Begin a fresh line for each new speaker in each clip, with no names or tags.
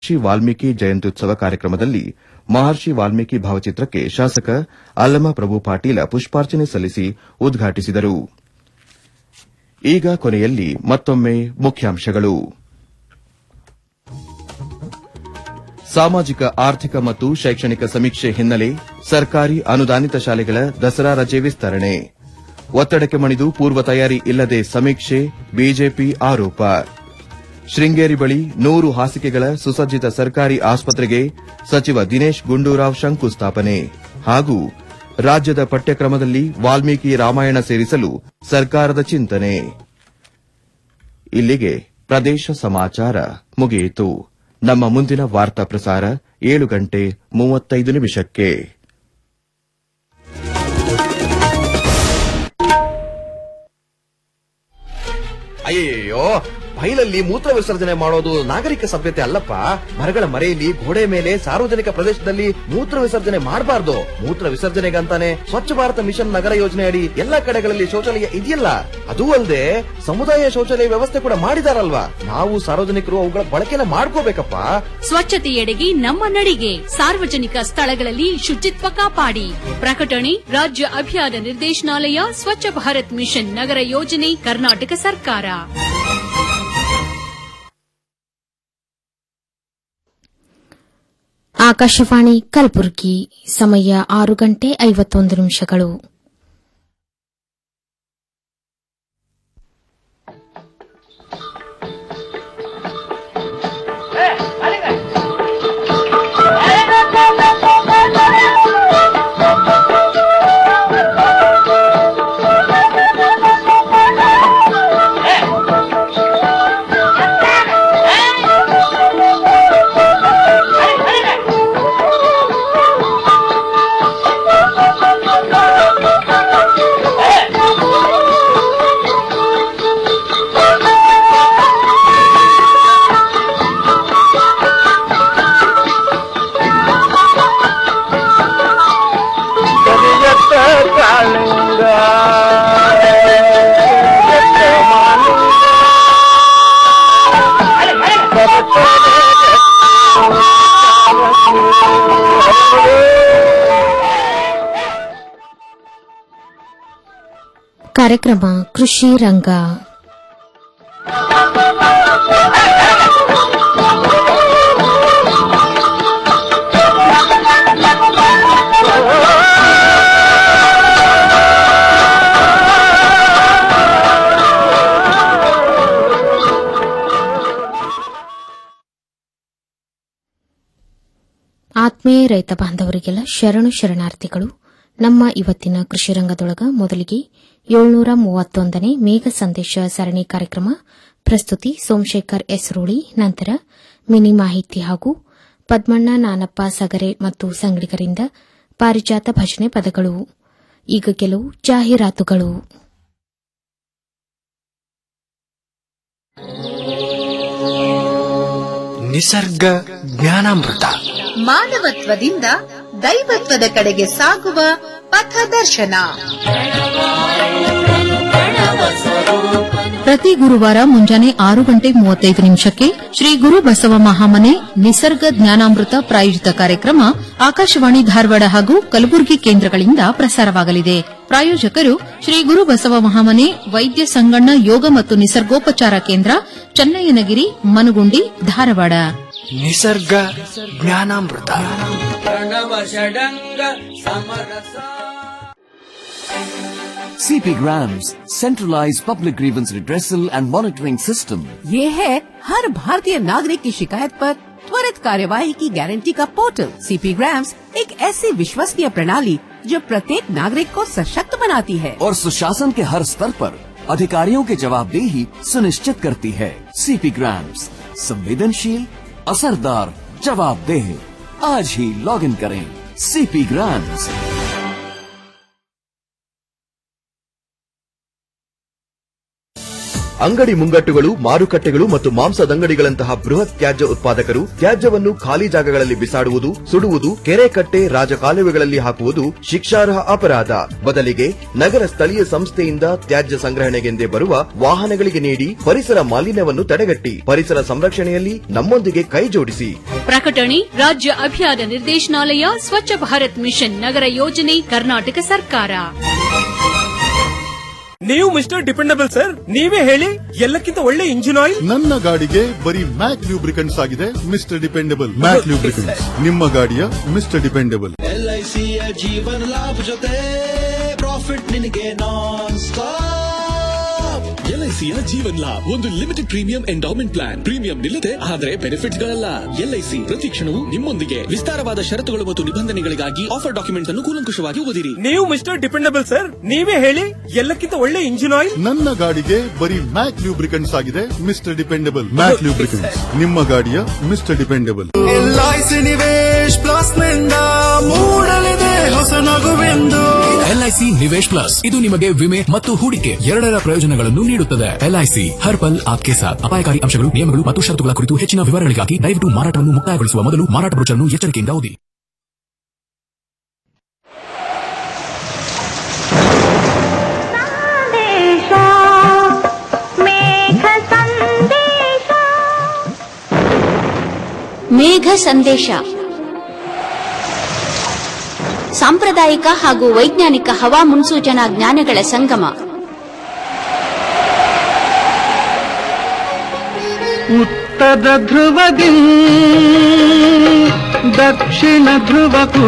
ಮಹರ್ಷಿ ವಾಲ್ಮೀಕಿ ಜಯಂತ್ಯುತ್ಸವ ಕಾರ್ಯಕ್ರಮದಲ್ಲಿ ಮಹರ್ಷಿ ವಾಲ್ಮೀಕಿ ಭಾವಚಿತ್ರಕ್ಕೆ ಶಾಸಕ ಅಲ್ಲಮ ಪ್ರಭು ಪಾಟೀಲ ಪುಷ್ಪಾರ್ಚನೆ ಸಲ್ಲಿಸಿ ಉದ್ಘಾಟಿಸಿದರು ಈಗ ಕೊನೆಯಲ್ಲಿ ಮತ್ತೊಮ್ಮೆ ಮುಖ್ಯಾಂಶಗಳು ಸಾಮಾಜಿಕ ಆರ್ಥಿಕ ಮತ್ತು ಶೈಕ್ಷಣಿಕ ಸಮೀಕ್ಷೆ ಹಿನ್ನೆಲೆ ಸರ್ಕಾರಿ ಅನುದಾನಿತ ಶಾಲೆಗಳ ದಸರಾ ರಜೆ ವಿಸ್ತರಣೆ ಒತ್ತಡಕ್ಕೆ ಮಣಿದು ಪೂರ್ವ ತಯಾರಿ ಇಲ್ಲದೆ ಸಮೀಕ್ಷೆ ಬಿಜೆಪಿ ಆರೋಪ ಶೃಂಗೇರಿ ಬಳಿ ನೂರು ಹಾಸಿಗೆಗಳ ಸುಸಜ್ಜಿತ ಸರ್ಕಾರಿ ಆಸ್ಪತ್ರೆಗೆ ಸಚಿವ ದಿನೇಶ್ ಗುಂಡೂರಾವ್ ಶಂಕುಸ್ಥಾಪನೆ ಹಾಗೂ ರಾಜ್ಯದ ಪಠ್ಯಕ್ರಮದಲ್ಲಿ ವಾಲ್ಮೀಕಿ ರಾಮಾಯಣ ಸೇರಿಸಲು ಸರ್ಕಾರದ ಚಿಂತನೆ ಇಲ್ಲಿಗೆ ಪ್ರದೇಶ ಸಮಾಚಾರ ಮುಗಿಯಿತು ನಮ್ಮ ಮುಂದಿನ ವಾರ್ತಾ ಪ್ರಸಾರ ಏಳು ಗಂಟೆ ಮೂವತ್ತೈದು ನಿಮಿಷಕ್ಕೆ
ಅಯ್ಯಯ್ಯೋ ಬೈಲಲ್ಲಿ ಮೂತ್ರ ವಿಸರ್ಜನೆ ಮಾಡೋದು ನಾಗರಿಕ ಸಭ್ಯತೆ ಅಲ್ಲಪ್ಪ ಮರಗಳ ಮರೆಯಲ್ಲಿ ಗೋಡೆ ಮೇಲೆ ಸಾರ್ವಜನಿಕ ಪ್ರದೇಶದಲ್ಲಿ ಮೂತ್ರ ವಿಸರ್ಜನೆ ಮಾಡಬಾರ್ದು ಮೂತ್ರ ವಿಸರ್ಜನೆಗಂತಾನೆ ಸ್ವಚ್ಛ ಭಾರತ ಮಿಷನ್ ನಗರ ಯೋಜನೆ ಅಡಿ ಎಲ್ಲಾ ಕಡೆಗಳಲ್ಲಿ ಶೌಚಾಲಯ ಇದೆಯಲ್ಲ ಅದೂ ಅಲ್ಲದೆ ಸಮುದಾಯ ಶೌಚಾಲಯ ವ್ಯವಸ್ಥೆ ಕೂಡ ಮಾಡಿದಾರಲ್ವಾ ನಾವು ಸಾರ್ವಜನಿಕರು ಅವುಗಳ ಬಳಕೆನ ಮಾಡ್ಕೋಬೇಕಪ್ಪ
ಸ್ವಚ್ಛತೆಯೆಡೆಗೆ ನಮ್ಮ ನಡಿಗೆ ಸಾರ್ವಜನಿಕ ಸ್ಥಳಗಳಲ್ಲಿ ಶುಚಿತ್ವ ಕಾಪಾಡಿ ಪ್ರಕಟಣೆ ರಾಜ್ಯ ಅಭಿಯಾನ ನಿರ್ದೇಶನಾಲಯ ಸ್ವಚ್ಛ ಭಾರತ್ ಮಿಷನ್ ನಗರ ಯೋಜನೆ ಕರ್ನಾಟಕ ಸರ್ಕಾರ
ಆಕಾಶವಾಣಿ ಕಲಬುರಗಿ ಸಮಯ ಆರು ಗಂಟೆ ಐವತ್ತೊಂದು ನಿಮಿಷಗಳು
ಕರಿಯತ್ತ ಕಾಳಿಂಗ ಕರಿಯತ್ತ ಮಾಲಿಂಗ
ಕಾರ್ಯಕ್ರಮ ಕೃಷಿ ರಂಗ ಆತ್ಮೀಯ ರೈತ ಬಾಂಧವರಿಗೆಲ್ಲ ಶರಣು ಶರಣಾರ್ಥಿಗಳು ನಮ್ಮ ಇವತ್ತಿನ ಕೃಷಿ ರಂಗದೊಳಗ ಮೊದಲಿಗೆ ಏಳ್ನೂರ ಮೂವತ್ತೊಂದನೇ ಮೇಘ ಸಂದೇಶ ಸರಣಿ ಕಾರ್ಯಕ್ರಮ ಪ್ರಸ್ತುತಿ ಸೋಮಶೇಖರ್ ಎಸ್ರೋಳಿ ನಂತರ ಮಿನಿ ಮಾಹಿತಿ ಹಾಗೂ ಪದ್ಮಣ್ಣ ನಾನಪ್ಪ ಸಗರೆ ಮತ್ತು ಸಂಗಡಿಗರಿಂದ ಪಾರಿಜಾತ ಭಜನೆ ಪದಗಳು ಈಗ ಕೆಲವು ಜಾಹೀರಾತುಗಳು
ನಿಸರ್ಗ ಜ್ಞಾನಾಮೃತ
ಮಾನವತ್ವದಿಂದ ದೈವತ್ವದ ಕಡೆಗೆ ಸಾಗುವ ಪಥದರ್ಶನ
ಪ್ರತಿ ಗುರುವಾರ ಮುಂಜಾನೆ ಆರು ಗಂಟೆ ಮೂವತ್ತೈದು ನಿಮಿಷಕ್ಕೆ ಶ್ರೀ ಗುರು ಬಸವ ಮಹಾಮನೆ ನಿಸರ್ಗ ಜ್ಞಾನಾಮೃತ ಪ್ರಾಯೋಜಿತ ಕಾರ್ಯಕ್ರಮ ಆಕಾಶವಾಣಿ ಧಾರವಾಡ ಹಾಗೂ ಕಲಬುರಗಿ ಕೇಂದ್ರಗಳಿಂದ ಪ್ರಸಾರವಾಗಲಿದೆ ಪ್ರಾಯೋಜಕರು ಶ್ರೀ ಗುರು ಬಸವ ಮಹಾಮನೆ ವೈದ್ಯ ಸಂಗಣ್ಣ ಯೋಗ ಮತ್ತು ನಿಸರ್ಗೋಪಚಾರ ಕೇಂದ್ರ ಚನ್ನಯ್ಯನಗಿರಿ ಮನುಗುಂಡಿ ಧಾರವಾಡ
ನಿಸರ್ಗ ಜ್ಞಾನಾಮೃತ
CP Grams, centralized public grievance redressal and monitoring system.
ये है हर भारतीय नागरिक की शिकायत पर त्वरित कार्यवाही की गारंटी का पोर्टल सीपी ग्राम्स एक ऐसी विश्वसनीय प्रणाली जो प्रत्येक नागरिक को सशक्त बनाती है
और सुशासन के हर स्तर पर अधिकारियों की जवाबदेही सुनिश्चित करती है CP Grams, संवेदनशील असरदार जवाबदेह आज ही लॉग इन करें CP Grams.
ಅಂಗಡಿ ಮುಂಗಟ್ಟುಗಳು ಮಾರುಕಟ್ಟೆಗಳು ಮತ್ತು ಮಾಂಸದಂಗಡಿಗಳಂತಹ ಬೃಹತ್ ತ್ಯಾಜ್ಯ ಉತ್ಪಾದಕರು ತ್ಯಾಜ್ಯವನ್ನು ಖಾಲಿ ಜಾಗಗಳಲ್ಲಿ ಬಿಸಾಡುವುದು ಸುಡುವುದು ಕೆರೆ ಕಟ್ಟೆ ರಾಜಕಾಲುವೆಗಳಲ್ಲಿ ಹಾಕುವುದು ಶಿಕ್ಷಾರ್ಹ ಅಪರಾಧ ಬದಲಿಗೆ ನಗರ ಸ್ಥಳೀಯ ಸಂಸ್ಥೆಯಿಂದ ತ್ಯಾಜ್ಯ ಸಂಗ್ರಹಣೆಗೆಂದೇ ಬರುವ ವಾಹನಗಳಿಗೆ ನೀಡಿ ಪರಿಸರ ಮಾಲಿನ್ಯವನ್ನು ತಡೆಗಟ್ಟಿ ಪರಿಸರ ಸಂರಕ್ಷಣೆಯಲ್ಲಿ ನಮ್ಮೊಂದಿಗೆ ಕೈ ಜೋಡಿಸಿ
ಪ್ರಕಟಣೆ ರಾಜ್ಯ ಅಭಿಯಾನ ನಿರ್ದೇಶನಾಲಯ ಸ್ವಚ್ಛ ಭಾರತ್ ಮಿಷನ್ ನಗರ ಯೋಜನೆ ಕರ್ನಾಟಕ ಸರ್ಕಾರ
ನೀವು ಮಿಸ್ಟರ್ ಡಿಪೆಂಡಬಲ್ ಸರ್ ನೀವೇ ಹೇಳಿ ಎಲ್ಲಕ್ಕಿಂತ ಒಳ್ಳೆ ಇಂಜಿನ್ ಆಯಿಲ್
ನನ್ನ ಗಾಡಿಗೆ ಬರೀ ಮ್ಯಾಕ್ ಲೂಬ್ರಿಕೆಂಟ್ಸ್ ಆಗಿದೆ ಮಿಸ್ಟರ್ ಡಿಪೆಂಡಬಲ್ ಮ್ಯಾಕ್ ಲೂಬ್ರಿಕೆಂಟ್ಸ್ ನಿಮ್ಮ ಗಾಡಿಯ ಮಿಸ್ಟರ್ ಡಿಪೆಂಡಬಲ್
ಎಲ್ಐಸಿಯ ಜೀವನ ಲಾಭ ಜೊತೆ ಪ್ರಾಫಿಟ್ ನಿನಗೆ ನಾನ್ ಸ್ಟಾಪ್
ಎಲ್ಐಸಿಯ ಜೀವನ್ ಲಾಭ್ ಒಂದು limited premium endowment plan premium ನಿಲ್ಲದೆ ಆದರೆ ಬೆನಿಫಿಟ್ಸ್ ಗಳಲ್ಲ ಎಲ್ಐಸಿ ಪ್ರತಿ ಕ್ಷಣವೂ ನಿಮ್ಮೊಂದಿಗೆ ವಿಸ್ತಾರವಾದ ಷರತ್ತುಗಳು ಮತ್ತು ನಿಬಂಧನೆಗಳಿಗಾಗಿ ಆಫರ್ ಡಾಕ್ಯುಮೆಂಟ್ಸ್ ಅನ್ನು ಕೂಲಂಕುಷವಾಗಿ ಓದಿರಿ
ನೀವು ಮಿಸ್ಟರ್ ಡಿಪೆಂಡಬಲ್ ಸರ್ ನೀವೇ ಹೇಳಿ ಎಲ್ಲಕ್ಕಿಂತ ಒಳ್ಳೆ ಇಂಜಿನ್ ಆಯಿಲ್
ನನ್ನ ಗಾಡಿಗೆ ಬರೀ ಮ್ಯಾಕ್ ಲೂಬ್ರಿಕೆಂಟ್ಸ್ ಆಗಿದೆ ಮಿಸ್ಟರ್ ಡಿಪೆಂಡಬಲ್ ಮ್ಯಾಕ್ ಲೂಬ್ರಿಕೆಂಟ್ಸ್ ನಿಮ್ಮ ಗಾಡಿಯ mister dependable
LIC Nivesh plus ನಿಂದ ಮೂಡಲಿದೆ ಹೊಸ ನಗುವೆಂದು
ಎಲ್ಐಸಿ ನಿವೇಶ್ ಪ್ಲಸ್ ಇದು ನಿಮಗೆ ವಿಮೆ ಮತ್ತು ಹೂಡಿಕೆ ಎರಡರ ಪ್ರಯೋಜನಗಳನ್ನು ನೀಡುತ್ತದೆ ಎಲ್ಐಸಿ ಹರ್ ಪಲ್ ಆಪ್ಕೆ ಸಾಥ್ ಅಪಾಯಕಾರಿ ಅಂಶಗಳು ನಿಯಮಗಳು ಮತ್ತು ಷರತ್ತುಗಳ ಕುರಿತು ಹೆಚ್ಚಿನ ವಿವರಗಳಿಗಾಗಿ ದಯವಿಟ್ಟು ಮಾರಾಟವನ್ನು ಮುಕ್ತಾಯಗೊಳಿಸುವ ಮೊದಲು ಮಾರಾಟ ಬ್ರೋಚರ್ನ್ನು ಎಚ್ಚರಿಕೆಯಿಂದ ಓದಿ
ಮೇಘ ಸಂದೇಶ ಸಾಂಪ್ರದಾಯಿಕ ಹಾಗೂ ವೈಜ್ಞಾನಿಕ ಹವಾ ಮುನ್ಸೂಚನಾ ಜ್ಞಾನಗಳ ಸಂಗಮ
ಉತ್ತರ ಧ್ರುವದಿ ದಕ್ಷಿಣ ಧ್ರುವಕ್ಕೂ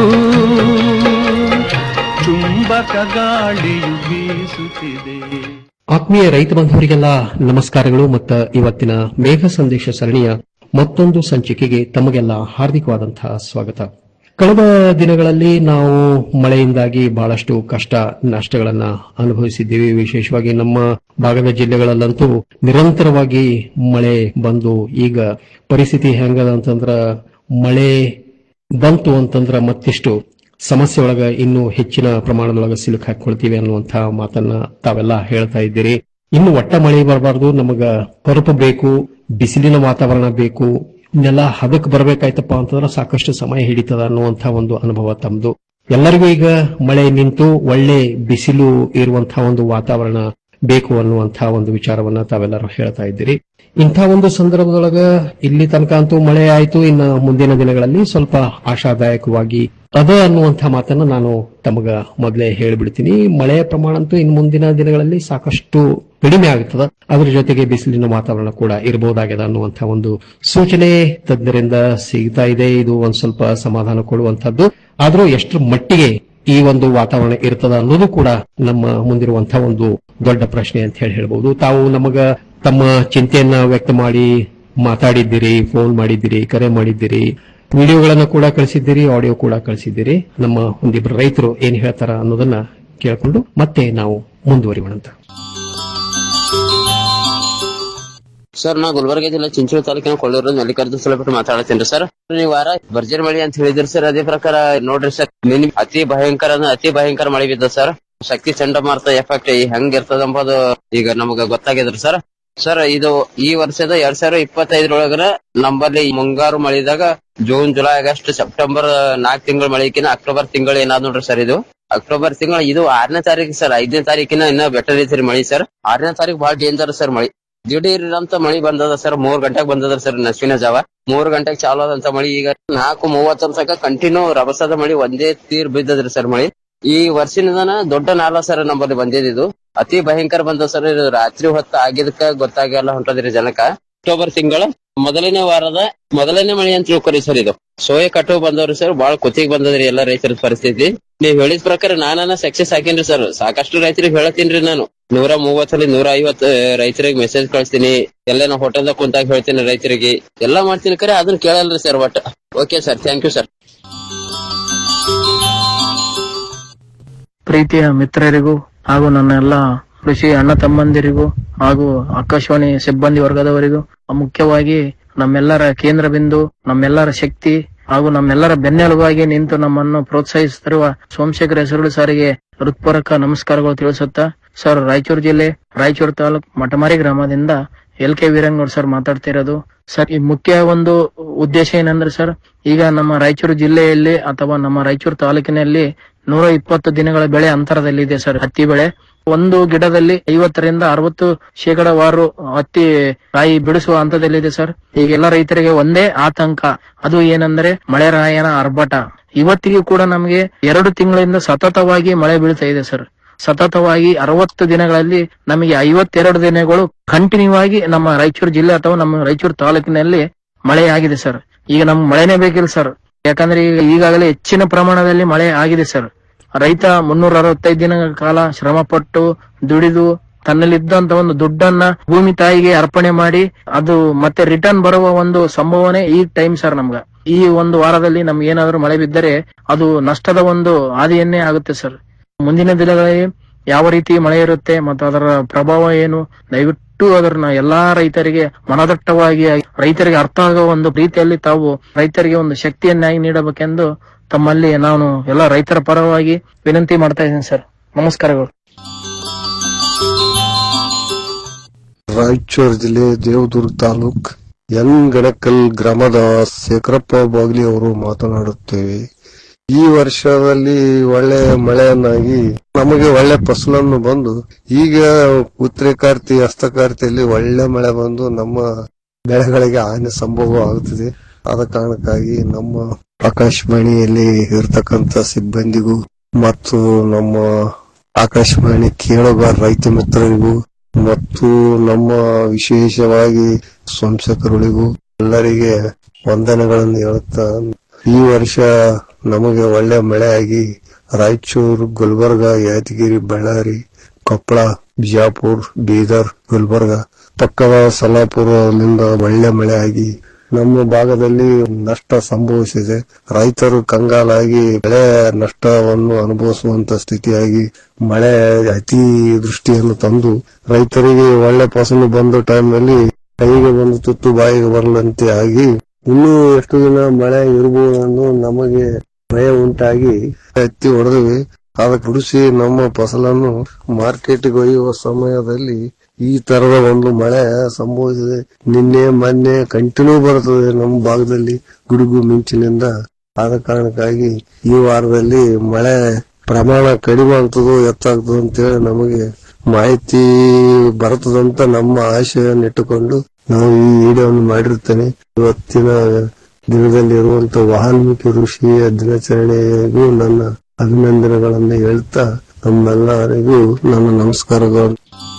ಚುಂಬಕ ಗಾಳಿಯು ಬೀಸುತ್ತಿದೆ
ಆತ್ಮೀಯ ರೈತ ಬಾಂಧವರಿಗೆಲ್ಲ ನಮಸ್ಕಾರಗಳು ಮತ್ತು ಇವತ್ತಿನ ಮೇಘ ಸಂದೇಶ ಸರಣಿಯ ಮತ್ತೊಂದು ಸಂಚಿಕೆಗೆ ತಮಗೆಲ್ಲ ಹಾರ್ದಿಕವಾದಂತಹ ಸ್ವಾಗತ ಕಳೆದ ದಿನಗಳಲ್ಲಿ ನಾವು ಮಳೆಯಿಂದಾಗಿ ಬಹಳಷ್ಟು ಕಷ್ಟ ನಷ್ಟಗಳನ್ನ ಅನುಭವಿಸಿದ್ದೀವಿ ವಿಶೇಷವಾಗಿ ನಮ್ಮ ಭಾಗದ ಜಿಲ್ಲೆಗಳಲ್ಲಂತೂ ನಿರಂತರವಾಗಿ ಮಳೆ ಬಂದು ಈಗ ಪರಿಸ್ಥಿತಿ ಹೆಂಗದ ಅಂತಂದ್ರ ಮಳೆ ಬಂತು ಅಂತಂದ್ರ ಮತ್ತಿಷ್ಟು ಸಮಸ್ಯೆ ಒಳಗ ಇನ್ನೂ ಹೆಚ್ಚಿನ ಪ್ರಮಾಣದೊಳಗ ಸಿಲುಕ್ ಹಾಕೊಳ್ತೀವಿ ಅನ್ನುವಂತ ಮಾತನ್ನ ತಾವೆಲ್ಲ ಹೇಳ್ತಾ ಇದ್ದೀರಿ ಇನ್ನು ಒಟ್ಟ ಮಳೆ ಬರಬಾರ್ದು ನಮಗ ಕರುಪು ಬೇಕು ಬಿಸಿಲಿನ ವಾತಾವರಣ ಬೇಕು ಇನ್ನೆಲ್ಲ ಹದಕ್ ಬರ್ಬೇಕಾಯ್ತಪ್ಪ ಅಂತಂದ್ರೆ ಸಾಕಷ್ಟು ಸಮಯ ಹಿಡಿತದ ಅನ್ನುವಂತ ಒಂದು ಅನುಭವ ತಮ್ದು ಎಲ್ಲರಿಗೂ ಈಗ ಮಳೆ ನಿಂತು ಒಳ್ಳೆ ಬಿಸಿಲು ಇರುವಂತಹ ಒಂದು ವಾತಾವರಣ ಬೇಕು ಅನ್ನುವಂತಹ ಒಂದು ವಿಚಾರವನ್ನ ತಾವೆಲ್ಲರೂ ಹೇಳ್ತಾ ಇದ್ದೀರಿ ಇಂಥ ಒಂದು ಸಂದರ್ಭದೊಳಗ ಇಲ್ಲಿ ತನಕ ಅಂತೂ ಮಳೆ ಆಯ್ತು ಇನ್ನು ಮುಂದಿನ ದಿನಗಳಲ್ಲಿ ಸ್ವಲ್ಪ ಆಶಾದಾಯಕವಾಗಿ ಅದ ಅನ್ನುವಂಥ ಮಾತನ್ನ ನಾನು ತಮಗ ಮೊದಲೇ ಹೇಳಿಬಿಡ್ತೀನಿ ಮಳೆಯ ಪ್ರಮಾಣ ಅಂತೂ ಇನ್ನು ಮುಂದಿನ ದಿನಗಳಲ್ಲಿ ಸಾಕಷ್ಟು ಕಡಿಮೆ ಆಗುತ್ತದೆ ಅದರ ಜೊತೆಗೆ ಬಿಸಿಲಿನ ವಾತಾವರಣ ಕೂಡ ಇರಬಹುದಾಗಿದೆ ಅನ್ನುವಂಥ ಒಂದು ಸೂಚನೆ ತಜ್ಞರಿಂದ ಸಿಗ್ತಾ ಇದೆ ಇದು ಒಂದ್ ಸ್ವಲ್ಪ ಸಮಾಧಾನ ಕೊಡುವಂತದ್ದು ಆದ್ರೂ ಎಷ್ಟರ ಮಟ್ಟಿಗೆ ಈ ಒಂದು ವಾತಾವರಣ ಇರ್ತದ ಅನ್ನೋದು ಕೂಡ ನಮ್ಮ ಮುಂದಿರುವಂತಹ ಒಂದು ದೊಡ್ಡ ಪ್ರಶ್ನೆ ಅಂತ ಹೇಳಿ ಹೇಳ್ಬಹುದು ತಾವು ನಮಗ ತಮ್ಮ ಚಿಂತೆಯನ್ನ ವ್ಯಕ್ತ ಮಾಡಿ ಮಾತಾಡಿದ್ದೀರಿ ಫೋನ್ ಮಾಡಿದ್ದೀರಿ ಕರೆ ಮಾಡಿದ್ದೀರಿ ವಿಡಿಯೋಗಳನ್ನ ಕೂಡ ಕಳಿಸಿದ್ದೀರಿ ಆಡಿಯೋ ಕೂಡ ಕಳಿಸಿದ್ದೀರಿ ನಮ್ಮ ಒಂದಿಬ್ರು ರೈತರು ಏನ್ ಹೇಳ್ತಾರ ಅನ್ನೋದನ್ನ ಕೇಳ್ಕೊಂಡು ಮತ್ತೆ ನಾವು ಮುಂದುವರಿಯೋಣಂತ
ಸರ್ ನಾ ಗುಲ್ಬರ್ಗ ಜಿಲ್ಲೆ ಚಿಂಚೋಳಿ ತಾಲೂಕಿನ ಕೊಳ್ಳೂರು ಮಲ್ಲಿಕಾರ್ಜುನ ಸಲಬಿಟ್ಟು ಮಾತಾಡತ್ತೀನಿ ಸರ್ ಈ ವಾರ ಭರ್ಜರಿ ಮಳಿ ಅಂತ ಹೇಳಿದ್ರಿ ಸರ್ ಅದೇ ಪ್ರಕಾರ ನೋಡ್ರಿ ಸರ್ ನಿನ್ನೆ ಅತಿ ಭಯಂಕರ ಅಂದ್ರೆ ಅತಿ ಭಯಂಕರ ಮಳೆ ಬಿದ್ದ ಸರ್ ಶಕ್ತಿ ಚಂಡಮಾರುತ ಎಫೆಕ್ಟ್ ಹೆಂಗ್ ಇರ್ತದ ಎಂಬುದು ಈಗ ನಮಗ ಗೊತ್ತಾಗಿದ್ರಿ ಸರ್ ಸರ್ ಇದು ಈ ವರ್ಷದ ಎರಡ್ ಸಾವಿರದ ಇಪ್ಪತ್ತೈದರೊಳಗನ ನಂಬಲ್ಲಿ ಮುಂಗಾರು ಮಳಿದಾಗ ಜೂನ್ ಜುಲೈ ಆಗಸ್ಟ್ ಸೆಪ್ಟೆಂಬರ್ ನಾಲ್ಕು ತಿಂಗಳ ಮಳಿಕಿನ ಅಕ್ಟೋಬರ್ ತಿಂಗಳು ಏನಾದ್ ನೋಡ್ರಿ ಸರ್ ಇದು ಅಕ್ಟೋಬರ್ ತಿಂಗಳ ಇದು ಆರನೇ ತಾರೀಕು ಸರ್ ಐದನೇ ತಾರೀಕಿನ ಇನ್ನ ಬೆಟರ್ ಐತ್ರಿ ಮಳಿ ಸರ್ ಆರನೇ ತಾರೀಕು ಬಹಳ ಡೇಂಜರ್ ಸರ್ ಮಳಿ ದಿಢೀರ್ ಅಂತ ಮಳಿ ಬಂದದ ಸರ್ ಮೂರ್ ಗಂಟೆಗೆ ಬಂದದ ಸರ್ ನಸುವಿನ ಜಾವ ಮೂರ್ ಗಂಟೆಗೆ ಚಾಲು ಆದಂತ ಮಳಿ ಈಗ ನಾಲ್ಕು ಮೂವತ್ತರ ತನಕ ಕಂಟಿನ್ಯೂ ರಭಸದ ಮಳಿ ಒಂದೇ ತೀರ್ ಬಿದ್ದದ್ರಿ ಸರ್ ಮಳಿ ಈ ವರ್ಷಿನದನ ದೊಡ್ಡ ನಾಲ ಸರ್ ನಮ್ಮಲ್ಲಿ ಬಂದಿದ್ದು ಅತಿ ಭಯಂಕರ ಬಂದ ಸರ್ ಇದು ರಾತ್ರಿ ಹೊತ್ತು ಆಗಿದಕ್ಕ ಗೊತ್ತಾಗಲ್ಲ ಹೊಂಟದ್ರಿ ಜನಕ ಅಕ್ಟೋಬರ್ ತಿಂಗಳ ಮೊದಲನೇ ವಾರದ ಮೊದಲನೇ ಮಳಿ ಅಂತ ತಿಳ್ಕೊರಿ ಸರ್ ಇದು ಸೋಯೆ ಕಟ್ಟು ಬಂದವ್ರಿ ಸರ್ ಬಾಳ ಕುತ್ತಿಗೆ ಬಂದದ್ರಿ ಎಲ್ಲಾ ರೈತರ ಪರಿಸ್ಥಿತಿ ನೀವ್ ಹೇಳಿದ ಪ್ರಕಾರ ನಾನ ಸಕ್ಸೆಸ್ ಹಾಕೇನ್ರಿ ಸರ್ ಸಾಕಷ್ಟು ರೈತರಿಗೆ ಹೇಳತ್ತೀನ್ರಿ ನಾನು ನೂರ ಮೂವತ್ತಲ್ಲಿ ನೂರ ಐವತ್ ರೈತರಿಗೆ ಮೆಸೇಜ್ ಕಳಿಸ್ತೀನಿ ಎಲ್ಲ ನಾ ಹೋಟೆಲ್ದಾಗ ಕುಂತಾಗ ಹೇಳ್ತೀನಿ ರೈತರಿಗೆ ಎಲ್ಲಾ ಮಾಡ್ತೀನಿ ಕರೆ ಅದನ್ನ ಕೇಳಲ್ರಿ ಸರ್ ಒಟ್ಟ okay sir thank you sir
ಪ್ರೀತಿಯ ಮಿತ್ರರಿಗೂ ಹಾಗೂ ನನ್ನ ಎಲ್ಲ ಕೃಷಿ ಅಣ್ಣ ತಮ್ಮಂದಿರಿಗೂ ಹಾಗೂ ಆಕಾಶವಾಣಿ ಸಿಬ್ಬಂದಿ ವರ್ಗದವರಿಗೂ ಮುಖ್ಯವಾಗಿ ನಮ್ಮೆಲ್ಲರ ಕೇಂದ್ರ ಬಿಂದು ನಮ್ಮೆಲ್ಲರ ಶಕ್ತಿ ಹಾಗೂ ನಮ್ಮೆಲ್ಲರ ಬೆನ್ನೆಲುಬಾಗಿ ನಿಂತು ನಮ್ಮನ್ನು ಪ್ರೋತ್ಸಾಹಿಸುತ್ತಿರುವ ಸೋಮಶೇಖರ ಹೆಸರುಳು ಸಾರಿಗೆ ಹೃತ್ಪೂರ್ವಕ ನಮಸ್ಕಾರಗಳು ತಿಳಿಸುತ್ತಾ ಸರ್ ರಾಯಚೂರು ಜಿಲ್ಲೆ ರಾಯಚೂರು ತಾಲೂಕ್ ಮಟಮಾರಿ ಗ್ರಾಮದಿಂದ ಎಲ್ ಕೆ ವೀರಂಗೌಡ್ ಸರ್ ಮಾತಾಡ್ತಿರೋದು ಸರ್ ಈ ಮುಖ್ಯ ಒಂದು ಉದ್ದೇಶ ಏನಂದ್ರೆ ಸರ್ ಈಗ ನಮ್ಮ ರಾಯಚೂರು ಜಿಲ್ಲೆಯಲ್ಲಿ ಅಥವಾ ನಮ್ಮ ರಾಯಚೂರು ತಾಲೂಕಿನಲ್ಲಿ ನೂರ ಇಪ್ಪತ್ತು ದಿನಗಳ ಬೆಳೆ ಅಂತರದಲ್ಲಿದೆ ಸರ್ ಹತ್ತಿ ಬೆಳೆ ಒಂದು ಗಿಡದಲ್ಲಿ ಐವತ್ತರಿಂದ ಅರವತ್ತು ಶೇಕಡವಾರು ಹತ್ತಿ ಕಾಯಿ ಬಿಡಿಸುವ ಹಂತದಲ್ಲಿದೆ ಸರ್ ಈಗೆಲ್ಲ ರೈತರಿಗೆ ಒಂದೇ ಆತಂಕ ಅದು ಏನಂದ್ರೆ ಮಳೆ ರಾಯನ ಆರ್ಭಟ ಇವತ್ತಿಗೂ ಕೂಡ ನಮಗೆ ಎರಡು ತಿಂಗಳಿಂದ ಸತತವಾಗಿ ಮಳೆ ಬೀಳ್ತಾ ಇದೆ ಸರ್ ಸತತವಾಗಿ ಅರವತ್ತು ದಿನಗಳಲ್ಲಿ ನಮಗೆ ಐವತ್ತೆರಡು ದಿನಗಳು ಕಂಟಿನ್ಯೂ ಆಗಿ ನಮ್ಮ ರಾಯಚೂರು ಜಿಲ್ಲೆ ಅಥವಾ ನಮ್ಮ ರಾಯಚೂರು ತಾಲೂಕಿನಲ್ಲಿ ಮಳೆ ಆಗಿದೆ ಸರ್ ಈಗ ನಮ್ಗೆ ಮಳೆನೇ ಬೇಕಿಲ್ಲ ಸರ್ ಯಾಕಂದ್ರೆ ಈಗ ಈಗಾಗಲೇ ಹೆಚ್ಚಿನ ಪ್ರಮಾಣದಲ್ಲಿ ಮಳೆ ಆಗಿದೆ ಸರ್ ರೈತ ಮುನ್ನೂರ ಅರವತ್ತೈದು ದಿನಗಳ ಕಾಲ ಶ್ರಮ ಪಟ್ಟು ದುಡಿದು ತನ್ನಲ್ಲಿದ್ದಂತ ಒಂದು ದುಡ್ಡನ್ನ ಭೂಮಿ ತಾಯಿಗೆ ಅರ್ಪಣೆ ಮಾಡಿ ಅದು ಮತ್ತೆ ರಿಟರ್ನ್ ಬರುವ ಒಂದು ಸಂಭವನೆ ಈ ಟೈಮ್ ಸರ್ ನಮ್ಗ ಈ ಒಂದು ವಾರದಲ್ಲಿ ನಮ್ಗೆ ಏನಾದ್ರು ಮಳೆ ಬಿದ್ದರೆ ಅದು ನಷ್ಟದ ಒಂದು ಹಾದಿಯನ್ನೇ ಆಗುತ್ತೆ ಸರ್ ಮುಂದಿನ ದಿನಗಳಲ್ಲಿ ಯಾವ ರೀತಿ ಮಳೆ ಇರುತ್ತೆ ಮತ್ತು ಅದರ ಪ್ರಭಾವ ಏನು ದಯವಿಟ್ಟು ಅದನ್ನ ಎಲ್ಲಾ ರೈತರಿಗೆ ಮನದಟ್ಟವಾಗಿ ರೈತರಿಗೆ ಅರ್ಥ ಆಗೋ ಒಂದು ರೀತಿಯಲ್ಲಿ ತಾವು ರೈತರಿಗೆ ಒಂದು ಶಕ್ತಿಯನ್ನಾಗಿ ನೀಡಬೇಕೆಂದು ತಮ್ಮಲ್ಲಿ ನಾನು ಎಲ್ಲ ರೈತರ ಪರವಾಗಿ ವಿನಂತಿ ಮಾಡ್ತಾ ಇದ್ದೀನಿ ಸರ್ ನಮಸ್ಕಾರಗಳು
ರಾಯಚೂರು ಜಿಲ್ಲೆ ದೇವದುರ್ಗ ತಾಲೂಕ್ ಎನ್ ಗಣಕಲ್ ಗ್ರಾಮದ ಶೇಖರಪ್ಪ ಬಾಗ್ಲಿ ಅವರು ಮಾತನಾಡುತ್ತೇವೆ ಈ ವರ್ಷದಲ್ಲಿ ಒಳ್ಳೆ ಮಳೆಯನ್ನಾಗಿ ನಮಗೆ ಒಳ್ಳೆ ಫಸಲನ್ನು ಬಂದು ಈಗ ಉತ್ತರಕಾರ್ತಿ ಹಸ್ತಕಾರ್ತಿಯಲ್ಲಿ ಒಳ್ಳೆ ಮಳೆ ಬಂದು ನಮ್ಮ ಬೆಳೆಗಳಿಗೆ ಹಾನಿ ಸಂಭವ ಆಗುತ್ತಿದೆ ಆದ ಕಾರಣಕ್ಕಾಗಿ ನಮ್ಮ ಆಕಾಶವಾಣಿಯಲ್ಲಿ ಇರ್ತಕ್ಕಂತ ಸಿಬ್ಬಂದಿಗೂ ಮತ್ತು ನಮ್ಮ ಆಕಾಶವಾಣಿ ಕೇಳುವ ರೈತ ಮಿತ್ರರಿಗೂ ಮತ್ತು ನಮ್ಮ ವಿಶೇಷವಾಗಿ ಸಂಸಕರುಗಳಿಗೂ ಎಲ್ಲರಿಗೆ ವಂದನೆಗಳನ್ನು ಹೇಳುತ್ತಾ ಈ ವರ್ಷ ನಮಗೆ ಒಳ್ಳೆ ಮಳೆಯಾಗಿ ರಾಯಚೂರು ಗುಲ್ಬರ್ಗ ಯಾದಗಿರಿ ಬಳ್ಳಾರಿ ಕೊಪ್ಪಳ ಬಿಜಾಪುರ್ ಬೀದರ್ ಗುಲ್ಬರ್ಗ ಪಕ್ಕದ ಸಲಾಪುರದಿಂದ ಒಳ್ಳೆ ಮಳೆಯಾಗಿ ನಮ್ಮ ಭಾಗದಲ್ಲಿ ನಷ್ಟ ಸಂಭವಿಸಿದೆ ರೈತರು ಕಂಗಾಲಾಗಿ ಬೆಳೆ ನಷ್ಟವನ್ನು ಅನುಭವಿಸುವಂತ ಸ್ಥಿತಿಯಾಗಿ ಮಳೆ ಅತಿ ದೃಷ್ಟಿಯನ್ನು ತಂದು ರೈತರಿಗೆ ಒಳ್ಳೆ ಫಸಲು ಬಂದ ಟೈಮ್ನಲ್ಲಿ ಕೈಗೆ ಬಂದು ತುತ್ತು ಬಾಯಿಗೆ ಬರಲಂತೆ ಆಗಿ ಇನ್ನೂ ಎಷ್ಟು ದಿನ ಮಳೆ ಇರಬಹುದನ್ನು ನಮಗೆ ಭಯ ಉಂಟಾಗಿ ಹತ್ತಿ ಹೊಡೆದ್ವಿ ಅದಕ್ಕೆ ಬಿಡಿಸಿ ನಮ್ಮ ಫಸಲನ್ನು ಮಾರ್ಕೆಟ್ಗೆ ಒಯ್ಯುವ ಸಮಯದಲ್ಲಿ ಈ ತರದ ಒಂದು ಮಳೆ ಸಂಭವಿಸಿದೆ ನಿನ್ನೆ ಮೊನ್ನೆ ಕಂಟಿನ್ಯೂ ಬರ್ತದೆ ನಮ್ಮ ಭಾಗದಲ್ಲಿ ಗುಡುಗು ಮಿಂಚಿನಿಂದ ಆದ ಕಾರಣಕ್ಕಾಗಿ ಈ ವಾರದಲ್ಲಿ ಮಳೆ ಪ್ರಮಾಣ ಕಡಿಮೆ ಆಗ್ತದೋ ಎತ್ತಾಗ್ತದೋ ಅಂತೇಳಿ ನಮಗೆ ಮಾಹಿತಿ ಬರ್ತದಂತ ನಮ್ಮ ಆಶೆಯನ್ನು ಇಟ್ಟುಕೊಂಡು ನಾವು ಈ ವಿಡಿಯೋವನ್ನು ಮಾಡಿರ್ತೇನೆ ಇವತ್ತಿನ ದಿನದಲ್ಲಿ ಇರುವಂತ ವಾಲ್ಮೀಕಿ ಋಷಿಯ ದಿನಾಚರಣೆಗೂ ನನ್ನ ಅಭಿನಂದನೆಗಳನ್ನು ಹೇಳ್ತಾ ನಮ್ಮೆಲ್ಲರಿಗೂ ನನ್ನ ನಮಸ್ಕಾರಗಳು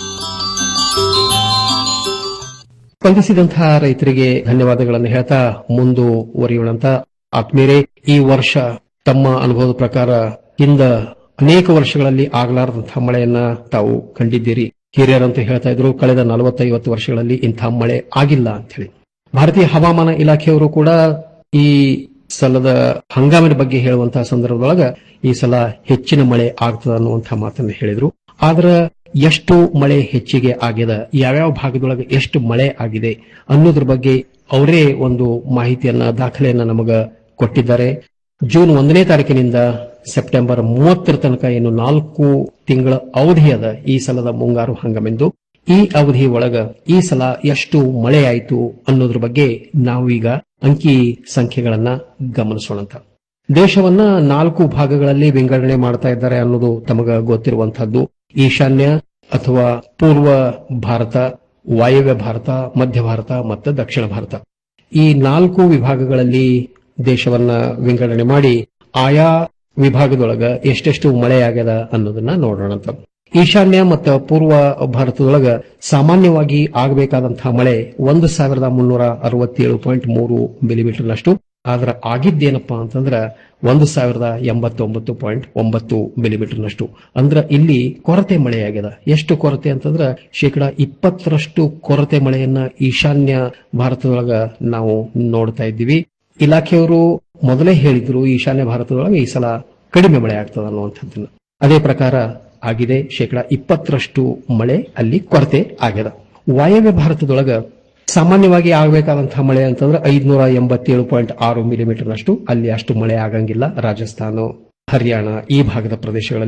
ಸ್ಪಂದಿಸಿದಂತಹ ರೈತರಿಗೆ ಧನ್ಯವಾದಗಳನ್ನು ಹೇಳ್ತಾ ಮುಂದುವರಿಯೋಣಂತ ಆತ್ಮೀಯರೇ ಈ ವರ್ಷ ತಮ್ಮ ಅನುಭವದ ಪ್ರಕಾರ ಹಿಂದ ಅನೇಕ ವರ್ಷಗಳಲ್ಲಿ ಆಗಲಾರದಂತಹ ಮಳೆಯನ್ನ ತಾವು ಕಂಡಿದ್ದೀರಿ ಹಿರಿಯರಂತ ಹೇಳ್ತಾ ಇದ್ರು ಕಳೆದ ನಲವತ್ತೈವತ್ತು ವರ್ಷಗಳಲ್ಲಿ ಇಂಥ ಮಳೆ ಆಗಿಲ್ಲ ಅಂತ ಹೇಳಿ ಭಾರತೀಯ ಹವಾಮಾನ ಇಲಾಖೆಯವರು ಕೂಡ ಈ ಸಲದ ಹಂಗಾಮಿನ ಬಗ್ಗೆ ಹೇಳುವಂತಹ ಸಂದರ್ಭದೊಳಗ ಈ ಸಲ ಹೆಚ್ಚಿನ ಮಳೆ ಆಗ್ತದ ಅನ್ನುವಂತಹ ಮಾತನ್ನು ಹೇಳಿದ್ರು ಆದ್ರ ಎಷ್ಟು ಮಳೆ ಹೆಚ್ಚಿಗೆ ಆಗ್ಯದ ಯಾವ್ಯಾವ ಭಾಗದೊಳಗೆ ಎಷ್ಟು ಮಳೆ ಆಗಿದೆ ಅನ್ನೋದ್ರ ಬಗ್ಗೆ ಅವರೇ ಒಂದು ಮಾಹಿತಿಯನ್ನ ದಾಖಲೆಯನ್ನ ನಮಗ ಕೊಟ್ಟಿದ್ದಾರೆ ಜೂನ್ ಒಂದನೇ ತಾರೀಕಿನಿಂದ ಸೆಪ್ಟೆಂಬರ್ ಮೂವತ್ತರ ತನಕ ಏನು ನಾಲ್ಕು ತಿಂಗಳ ಅವಧಿಯದ ಈ ಸಲದ ಮುಂಗಾರು ಹಂಗಮೆಂದು ಈ ಅವಧಿ ಒಳಗ ಈ ಸಲ ಎಷ್ಟು ಮಳೆ ಆಯಿತು ಅನ್ನೋದ್ರ ಬಗ್ಗೆ ನಾವು ಈಗ ಅಂಕಿ ಸಂಖ್ಯೆಗಳನ್ನ ಗಮನಿಸೋಣಂತ ದೇಶವನ್ನ ನಾಲ್ಕು ಭಾಗಗಳಲ್ಲಿ ವಿಂಗಡಣೆ ಮಾಡ್ತಾ ಇದ್ದಾರೆ ಅನ್ನೋದು ತಮಗ ಗೊತ್ತಿರುವಂತಹದ್ದು ಈಶಾನ್ಯ ಅಥವಾ ಪೂರ್ವ ಭಾರತ ವಾಯವ್ಯ ಭಾರತ ಮಧ್ಯ ಭಾರತ ಮತ್ತು ದಕ್ಷಿಣ ಭಾರತ ಈ ನಾಲ್ಕು ವಿಭಾಗಗಳಲ್ಲಿ ದೇಶವನ್ನ ವಿಂಗಡಣೆ ಮಾಡಿ ಆಯಾ ವಿಭಾಗದೊಳಗ ಎಷ್ಟೆಷ್ಟು ಮಳೆ ಆಗ್ಯದ ಅನ್ನೋದನ್ನ ನೋಡೋಣಂತ ಈಶಾನ್ಯ ಮತ್ತು ಪೂರ್ವ ಭಾರತದೊಳಗ ಸಾಮಾನ್ಯವಾಗಿ ಆಗಬೇಕಾದಂತಹ ಮಳೆ ಒಂದು ಸಾವಿರದ ಮುನ್ನೂರ ಅರವತ್ತೇಳು ಪಾಯಿಂಟ್ ಮೂರು ಮಿಲಿಮೀಟರ್ನಷ್ಟು ಆದ್ರ ಆಗಿದ್ದೇನಪ್ಪಾ ಅಂತಂದ್ರ ಒಂದು ಸಾವಿರದ ಎಂಬತ್ತೊಂಬತ್ತು ಪಾಯಿಂಟ್ ಒಂಬತ್ತು ಮಿಲಿಮೀಟರ್ನಷ್ಟು ಅಂದ್ರ ಇಲ್ಲಿ ಕೊರತೆ ಮಳೆಯಾಗಿದೆ ಎಷ್ಟು ಕೊರತೆ ಅಂತಂದ್ರ ಶೇಕಡಾ ಇಪ್ಪತ್ತರಷ್ಟು ಕೊರತೆ ಮಳೆಯನ್ನ ಈಶಾನ್ಯ ಭಾರತದೊಳಗ ನಾವು ನೋಡ್ತಾ ಇದ್ದೀವಿ ಇಲಾಖೆಯವರು ಮೊದಲೇ ಹೇಳಿದ್ರು ಈಶಾನ್ಯ ಭಾರತದೊಳಗೆ ಈ ಸಲ ಕಡಿಮೆ ಮಳೆ ಆಗ್ತದ ಅನ್ನುವಂಥದ್ದನ್ನ ಅದೇ ಪ್ರಕಾರ ಆಗಿದೆ ಶೇಕಡಾ ಇಪ್ಪತ್ತರಷ್ಟು ಮಳೆ ಅಲ್ಲಿ ಕೊರತೆ ಆಗ್ಯದ ವಾಯವ್ಯ ಭಾರತದೊಳಗ ಸಾಮಾನ್ಯವಾಗಿ ಆಗಬೇಕಾದಂತಹ ಮಳೆ ಅಂತಂದ್ರೆ ಐದ್ನೂರ ಎಂಬತ್ತೇಳು ಪಾಯಿಂಟ್ ಆರು ಮಿಲಿಮೀಟರ್ನಷ್ಟು ಅಲ್ಲಿ ಅಷ್ಟು ಮಳೆ ಆಗಂಗಿಲ್ಲ ರಾಜಸ್ಥಾನ ಹರಿಯಾಣ ಈ ಭಾಗದ ಪ್ರದೇಶಗಳಲ್ಲಿ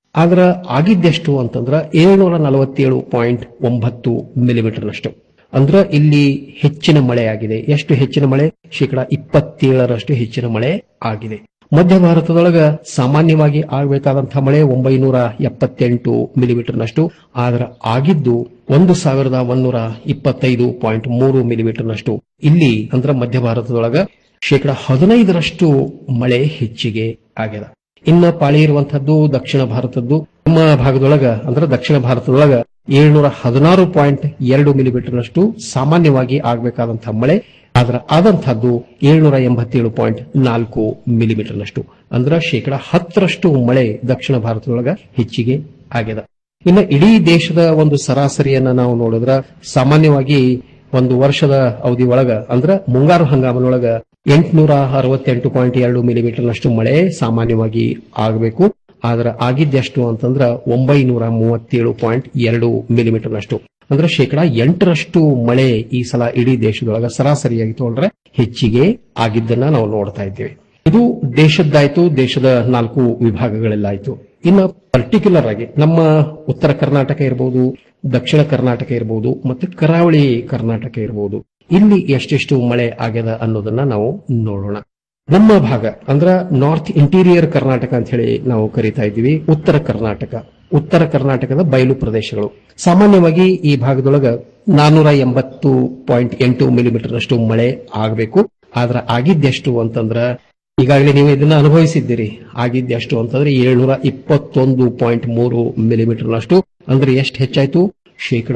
ಆದ್ರ ಆಗಿದ್ದೆಷ್ಟು ಅಂತಂದ್ರ ಏಳ್ನೂರ ನಲವತ್ತೇಳು ಪಾಯಿಂಟ್ ಒಂಬತ್ತು ಮಿಲಿಮೀಟರ್ನಷ್ಟು ಅಂದ್ರ ಇಲ್ಲಿ ಹೆಚ್ಚಿನ ಮಳೆ ಆಗಿದೆ ಎಷ್ಟು ಹೆಚ್ಚಿನ ಮಳೆ ಶೇಕಡ ಇಪ್ಪತ್ತೇಳರಷ್ಟು ಹೆಚ್ಚಿನ ಮಳೆ ಆಗಿದೆ ಮಧ್ಯ ಭಾರತದೊಳಗ ಸಾಮಾನ್ಯವಾಗಿ ಆಗಬೇಕಾದಂತಹ ಮಳೆ ಒಂಬೈನೂರ ಎಪ್ಪತ್ತೆಂಟು ಮಿಲಿಮೀಟರ್ನಷ್ಟು ಆದ್ರ ಆಗಿದ್ದು ಒಂದು ಸಾವಿರದ ಒಂದೂರ ಇಪ್ಪತ್ತೈದು ಪಾಯಿಂಟ್ ಮೂರು ಮಿಲಿಮೀಟರ್ನಷ್ಟು ಇಲ್ಲಿ ಅಂದ್ರ ಮಧ್ಯ ಭಾರತದೊಳಗ ಶೇಕಡ ಹದಿನೈದರಷ್ಟು ಮಳೆ ಹೆಚ್ಚಿಗೆ ಆಗ್ಯದ ಇನ್ನ ಪಾಳಿ ಇರುವಂತಹದ್ದು ದಕ್ಷಿಣ ಭಾರತದ್ದು ನಮ್ಮ ಭಾಗದೊಳಗ ಅಂದ್ರೆ ದಕ್ಷಿಣ ಭಾರತದೊಳಗ ಏಳ್ನೂರ ಹದಿನಾರು ಪಾಯಿಂಟ್ ಎರಡು ಮಿಲಿಮೀಟರ್ನಷ್ಟು ಸಾಮಾನ್ಯವಾಗಿ ಆಗಬೇಕಾದಂತಹ ಮಳೆ ಆದ್ರ ಆದಂತಹದ್ದು ಏಳ್ನೂರ ಎಂಬತ್ತೇಳು ಪಾಯಿಂಟ್ ನಾಲ್ಕು ಮಿಲಿಮೀಟರ್ನಷ್ಟು ಅಂದ್ರ ಶೇಕಡ ಹತ್ತರಷ್ಟು ಮಳೆ ದಕ್ಷಿಣ ಭಾರತದೊಳಗ ಹೆಚ್ಚಿಗೆ ಆಗ್ಯದ ಇನ್ನು ಇಡೀ ದೇಶದ ಒಂದು ಸರಾಸರಿಯನ್ನ ನಾವು ನೋಡಿದ್ರ ಸಾಮಾನ್ಯವಾಗಿ ಒಂದು ವರ್ಷದ ಅವಧಿ ಒಳಗ ಅಂದ್ರ ಮುಂಗಾರು ಹಂಗಾಮಿನೊಳಗ ಎಂಟುನೂರ ಅರವತ್ತೆಂಟು ಪಾಯಿಂಟ್ ಎರಡು ಮಿಲಿಮೀಟರ್ನಷ್ಟು ಮಳೆ ಸಾಮಾನ್ಯವಾಗಿ ಆಗಬೇಕು ಆದ್ರೆ ಆಗಿದ್ದೆಷ್ಟು ಅಂತಂದ್ರ ಒಂಬೈನೂರ ಮೂವತ್ತೇಳು ಪಾಯಿಂಟ್ ಎರಡು ಮಿಲಿಮೀಟರ್ನಷ್ಟು ಅಂದ್ರೆ ಶೇಕಡ ಎಂಟರಷ್ಟು ಮಳೆ ಈ ಸಲ ಇಡೀ ದೇಶದೊಳಗ ಸರಾಸರಿಯಾಗಿ ತಗೊಂಡ್ರೆ ಹೆಚ್ಚಿಗೆ ಆಗಿದ್ದನ್ನ ನಾವು ನೋಡ್ತಾ ಇದ್ದೇವೆ ಇದು ದೇಶದ್ದಾಯ್ತು ದೇಶದ ನಾಲ್ಕು ವಿಭಾಗಗಳೆಲ್ಲಾಯ್ತು ಇನ್ನು ಪರ್ಟಿಕ್ಯುಲರ್ ಆಗಿ ನಮ್ಮ ಉತ್ತರ ಕರ್ನಾಟಕ ಇರಬಹುದು ದಕ್ಷಿಣ ಕರ್ನಾಟಕ ಇರಬಹುದು ಮತ್ತು ಕರಾವಳಿ ಕರ್ನಾಟಕ ಇರಬಹುದು ಇಲ್ಲಿ ಎಷ್ಟೆಷ್ಟು ಮಳೆ ಆಗ್ಯದ ಅನ್ನೋದನ್ನ ನಾವು ನೋಡೋಣ ನಮ್ಮ ಭಾಗ ಅಂದ್ರ ನಾರ್ತ್ ಇಂಟೀರಿಯರ್ ಕರ್ನಾಟಕ ಅಂತ ಹೇಳಿ ನಾವು ಕರಿತಾ ಇದ್ದೀವಿ ಉತ್ತರ ಕರ್ನಾಟಕ ಉತ್ತರ ಕರ್ನಾಟಕದ ಬಯಲು ಪ್ರದೇಶಗಳು ಸಾಮಾನ್ಯವಾಗಿ ಈ ಭಾಗದೊಳಗ ನಾನೂರ ಎಂಬತ್ತು ಪಾಯಿಂಟ್ ಎಂಟು ಮಿಲಿಮೀಟರ್ನಷ್ಟು ಮಳೆ ಆಗಬೇಕು ಆದ್ರ ಆಗಿದ್ದೆಷ್ಟು ಅಂತಂದ್ರ ಈಗಾಗಲೇ ನೀವು ಇದನ್ನ ಅನುಭವಿಸಿದ್ದೀರಿ ಆಗಿದ್ದೆಷ್ಟು ಅಂತಂದ್ರೆ ಏಳ್ನೂರ ಇಪ್ಪತ್ತೊಂದು ಪಾಯಿಂಟ್ ಮೂರು ಮಿಲಿಮೀಟರ್ನಷ್ಟು ಅಂದ್ರೆ ಎಷ್ಟು ಹೆಚ್ಚಾಯ್ತು ಶೇಕಡ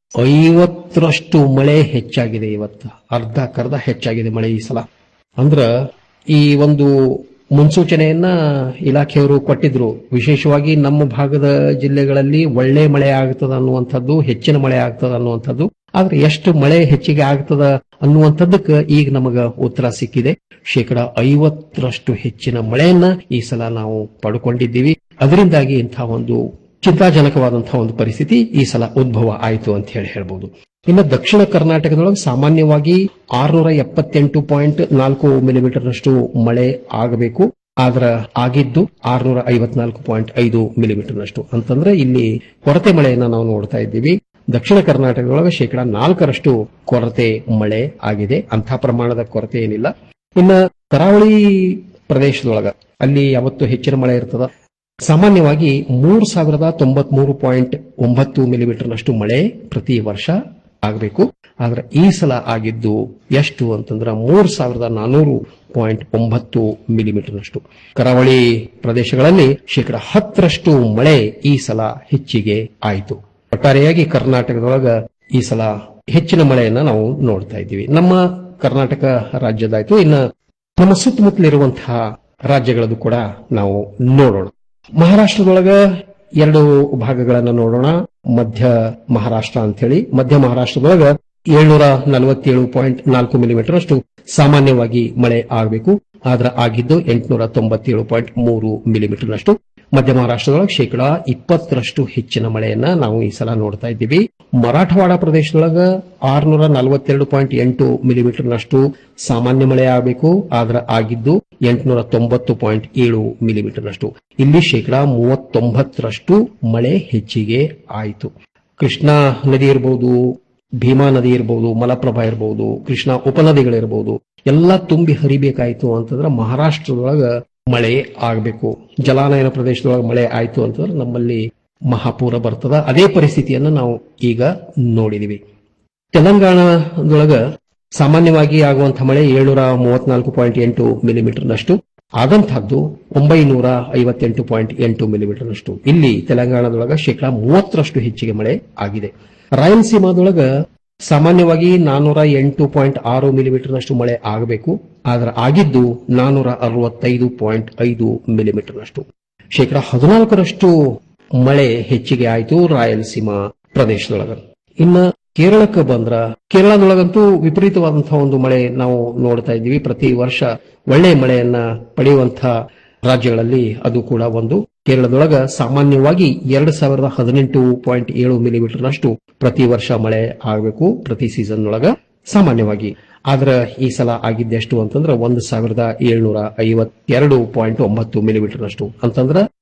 ಐವತ್ತರಷ್ಟು ಮಳೆ ಹೆಚ್ಚಾಗಿದೆ ಇವತ್ತು ಅರ್ಧ ಕರ್ಧ ಹೆಚ್ಚಾಗಿದೆ ಮಳೆ ಈ ಸಲ ಅಂದ್ರ ಈ ಒಂದು ಮುನ್ಸೂಚನೆಯನ್ನ ಇಲಾಖೆಯವರು ಕೊಟ್ಟಿದ್ರು ವಿಶೇಷವಾಗಿ ನಮ್ಮ ಭಾಗದ ಜಿಲ್ಲೆಗಳಲ್ಲಿ ಒಳ್ಳೆ ಮಳೆ ಆಗ್ತದ ಅನ್ನುವಂಥದ್ದು ಹೆಚ್ಚಿನ ಮಳೆ ಆಗ್ತದ ಅನ್ನುವಂಥದ್ದು ಆದ್ರೆ ಎಷ್ಟು ಮಳೆ ಹೆಚ್ಚಿಗೆ ಆಗ್ತದ ಅನ್ನುವಂಥದ್ದಕ್ಕೆ ಈಗ ನಮಗ ಉತ್ತರ ಸಿಕ್ಕಿದೆ ಶೇಕಡ ಐವತ್ತರಷ್ಟು ಹೆಚ್ಚಿನ ಮಳೆಯನ್ನ ಈ ಸಲ ನಾವು ಪಡ್ಕೊಂಡಿದ್ದೀವಿ ಅದರಿಂದಾಗಿ ಇಂತಹ ಒಂದು ಚಿಂತಾಜನಕವಾದಂತಹ ಒಂದು ಪರಿಸ್ಥಿತಿ ಈ ಸಲ ಉದ್ಭವ ಆಯಿತು ಅಂತ ಹೇಳಿ ಹೇಳ್ಬೋದು ಇನ್ನು ದಕ್ಷಿಣ ಕರ್ನಾಟಕದೊಳಗೆ ಸಾಮಾನ್ಯವಾಗಿ ಆರ್ನೂರ ಎಪ್ಪತ್ತೆಂಟು ಪಾಯಿಂಟ್ ನಾಲ್ಕು ಮಿಲಿಮೀಟರ್ನಷ್ಟು ಮಳೆ ಆಗಬೇಕು ಆದ್ರ ಆಗಿದ್ದು ಆರ್ನೂರ ಐವತ್ನಾಲ್ಕು ಪಾಯಿಂಟ್ ಐದು ಮಿಲಿಮೀಟರ್ನಷ್ಟು ಅಂತಂದ್ರೆ ಇಲ್ಲಿ ಕೊರತೆ ಮಳೆಯನ್ನ ನಾವು ನೋಡ್ತಾ ಇದ್ದೀವಿ ದಕ್ಷಿಣ ಕರ್ನಾಟಕದೊಳಗೆ ಶೇಕಡ ನಾಲ್ಕರಷ್ಟು ಕೊರತೆ ಮಳೆ ಆಗಿದೆ ಅಂಥ ಪ್ರಮಾಣದ ಕೊರತೆ ಏನಿಲ್ಲ ಇನ್ನ ಕರಾವಳಿ ಪ್ರದೇಶದೊಳಗ ಅಲ್ಲಿ ಯಾವತ್ತು ಹೆಚ್ಚಿನ ಮಳೆ ಇರ್ತದ ಸಾಮಾನ್ಯವಾಗಿ ಮೂರು ಸಾವಿರದ ತೊಂಬತ್ಮೂರು ಪಾಯಿಂಟ್ ಒಂಬತ್ತು ಮಿಲಿಮೀಟರ್ನಷ್ಟು ಮಳೆ ಪ್ರತಿ ವರ್ಷ ಆಗಬೇಕು ಆದ್ರೆ ಈ ಸಲ ಆಗಿದ್ದು ಎಷ್ಟು ಅಂತಂದ್ರೆ ಮೂರು ಸಾವಿರದ ನಾನೂರು ಪಾಯಿಂಟ್ ಒಂಬತ್ತು ಮಿಲಿಮೀಟರ್ನಷ್ಟು ಕರಾವಳಿ ಪ್ರದೇಶಗಳಲ್ಲಿ ಶೇಕಡ ಹತ್ತರಷ್ಟು ಮಳೆ ಈ ಸಲ ಹೆಚ್ಚಿಗೆ ಆಯಿತು ಒಟ್ಟಾರೆಯಾಗಿ ಕರ್ನಾಟಕದೊಳಗ ಈ ಸಲ ಹೆಚ್ಚಿನ ಮಳೆಯನ್ನ ನಾವು ನೋಡ್ತಾ ಇದ್ದೀವಿ ನಮ್ಮ ಕರ್ನಾಟಕ ರಾಜ್ಯದಾಯ್ತು ಇನ್ನ ನಮ್ಮ ಸುತ್ತಮುತ್ತಲಿರುವಂತಹ ರಾಜ್ಯಗಳದ್ದು ಕೂಡ ನಾವು ನೋಡೋಣ ಮಹಾರಾಷ್ಟ್ರದೊಳಗ ಎರಡು ಭಾಗಗಳನ್ನ ನೋಡೋಣ ಮಧ್ಯ ಮಹಾರಾಷ್ಟ್ರ ಅಂತ ಹೇಳಿ ಮಧ್ಯ ಮಹಾರಾಷ್ಟ್ರದೊಳಗ ಏಳ್ನೂರ ನಲವತ್ತೇಳು ಪಾಯಿಂಟ್ ನಾಲ್ಕು ಮಿಲಿಮೀಟರ್ ಅಷ್ಟು ಸಾಮಾನ್ಯವಾಗಿ ಮಳೆ ಆಗಬೇಕು ಆದ್ರ ಆಗಿದ್ದು ಎಂಟುನೂರ ತೊಂಬತ್ತೇಳು ಪಾಯಿಂಟ್ ಮೂರು ಮಿಲಿಮೀಟರ್ನಷ್ಟು ಮಧ್ಯ ಮಹಾರಾಷ್ಟ್ರದೊಳಗೆ ಶೇಕಡಾ ಇಪ್ಪತ್ತರಷ್ಟು ಹೆಚ್ಚಿನ ಮಳೆಯನ್ನ ನಾವು ಈ ಸಲ ನೋಡ್ತಾ ಇದ್ದೀವಿ ಮರಾಠವಾಡ ಪ್ರದೇಶದೊಳಗ ಆರ್ನೂರ ನಲವತ್ತೆರಡು ಪಾಯಿಂಟ್ ಎಂಟು ಮಿಲಿಮೀಟರ್ನಷ್ಟು ಸಾಮಾನ್ಯ ಮಳೆ ಆಗಬೇಕು ಆದ್ರ ಆಗಿದ್ದು ಎಂಟುನೂರ ತೊಂಬತ್ತು ಪಾಯಿಂಟ್ ಏಳು ಮಿಲಿಮೀಟರ್ನಷ್ಟು ಇಲ್ಲಿ ಶೇಕಡಾ ಮೂವತ್ತೊಂಬತ್ತರಷ್ಟು ಮಳೆ ಹೆಚ್ಚಿಗೆ ಆಯಿತು ಕೃಷ್ಣಾ ನದಿ ಇರಬಹುದು ಭೀಮಾ ನದಿ ಇರಬಹುದು ಮಲಪ್ರಭಾ ಇರಬಹುದು ಕೃಷ್ಣಾ ಉಪನದಿಗಳಿರಬಹುದು ಎಲ್ಲ ತುಂಬಿ ಹರಿಬೇಕಾಯ್ತು ಅಂತಂದ್ರೆ ಮಹಾರಾಷ್ಟ್ರದೊಳಗ ಮಳೆ ಆಗಬೇಕು ಜಲಾನಯನ ಪ್ರದೇಶದೊಳಗೆ ಮಳೆ ಆಯ್ತು ಅಂತಂದ್ರೆ ನಮ್ಮಲ್ಲಿ ಮಹಾಪೂರ ಬರ್ತದ ಅದೇ ಪರಿಸ್ಥಿತಿಯನ್ನ ನಾವು ಈಗ ನೋಡಿದೀವಿ ತೆಲಂಗಾಣದೊಳಗ ಸಾಮಾನ್ಯವಾಗಿ ಆಗುವಂತಹ ಮಳೆ ಏಳ್ನೂರ ಮೂವತ್ನಾಲ್ಕು ಪಾಯಿಂಟ್ ಎಂಟು ಮಿಲಿಮೀಟರ್ನಷ್ಟು ಆದಂತಹದ್ದು ಒಂಬೈನೂರ ಐವತ್ತೆಂಟು ಪಾಯಿಂಟ್ ಎಂಟು ಮಿಲಿಮೀಟರ್ನಷ್ಟು ಇಲ್ಲಿ ತೆಲಂಗಾಣದೊಳಗ ಶೇಕಡಾ ಮೂವತ್ತರಷ್ಟು ಹೆಚ್ಚಿಗೆ ಮಳೆ ಆಗಿದೆ ರಾಯಲಸೀಮಾದೊಳಗ ಸಾಮಾನ್ಯವಾಗಿ ನಾನೂರ ಎಂಟು ಪಾಯಿಂಟ್ ಆರು ಮಿಲಿಮೀಟರ್ನಷ್ಟು ಮಳೆ ಆಗಬೇಕು ಆದ್ರೆ ಆಗಿದ್ದು ನಾನೂರ ಅರವತ್ತೈದು ಪಾಯಿಂಟ್ ಐದು ಮಿಲಿಮೀಟರ್ನಷ್ಟು ಶೇಕಡಾ ಹದಿನಾಲ್ಕರಷ್ಟು ಮಳೆ ಹೆಚ್ಚಿಗೆ ಆಯಿತು ರಾಯಲಸೀಮಾ ಪ್ರದೇಶದೊಳಗ ಇನ್ನ ಕೇರಳಕ್ಕೆ ಬಂದ್ರ ಕೇರಳದೊಳಗಂತೂ ವಿಪರೀತವಾದಂತಹ ಒಂದು ಮಳೆ ನಾವು ನೋಡ್ತಾ ಇದ್ದೀವಿ ಪ್ರತಿ ವರ್ಷ ಒಳ್ಳೆ ಮಳೆಯನ್ನ ಪಡೆಯುವಂತಹ ರಾಜ್ಯಗಳಲ್ಲಿ ಅದು ಕೂಡ ಒಂದು ಕೇರಳದೊಳಗ ಸಾಮಾನ್ಯವಾಗಿ ಎರಡು ಸಾವಿರದ ಹದಿನೆಂಟು ಪಾಯಿಂಟ್ ಏಳು ಮಿಲಿಮೀಟರ್ನಷ್ಟು ಪ್ರತಿ ವರ್ಷ ಮಳೆ ಆಗಬೇಕು ಪ್ರತಿ ಸೀಸನ್ ಒಳಗ ಸಾಮಾನ್ಯವಾಗಿ ಆದ್ರ ಈ ಸಲ ಆಗಿದ್ದೆಷ್ಟು ಅಂತಂದ್ರೆ ಒಂದು ಸಾವಿರದ ಏಳ್ನೂರ ಐವತ್ತೆರಡು ಪಾಯಿಂಟ್ ಒಂಬತ್ತು ಮಿಲಿಮೀಟರ್ನಷ್ಟು ಅಂತಂದ್ರ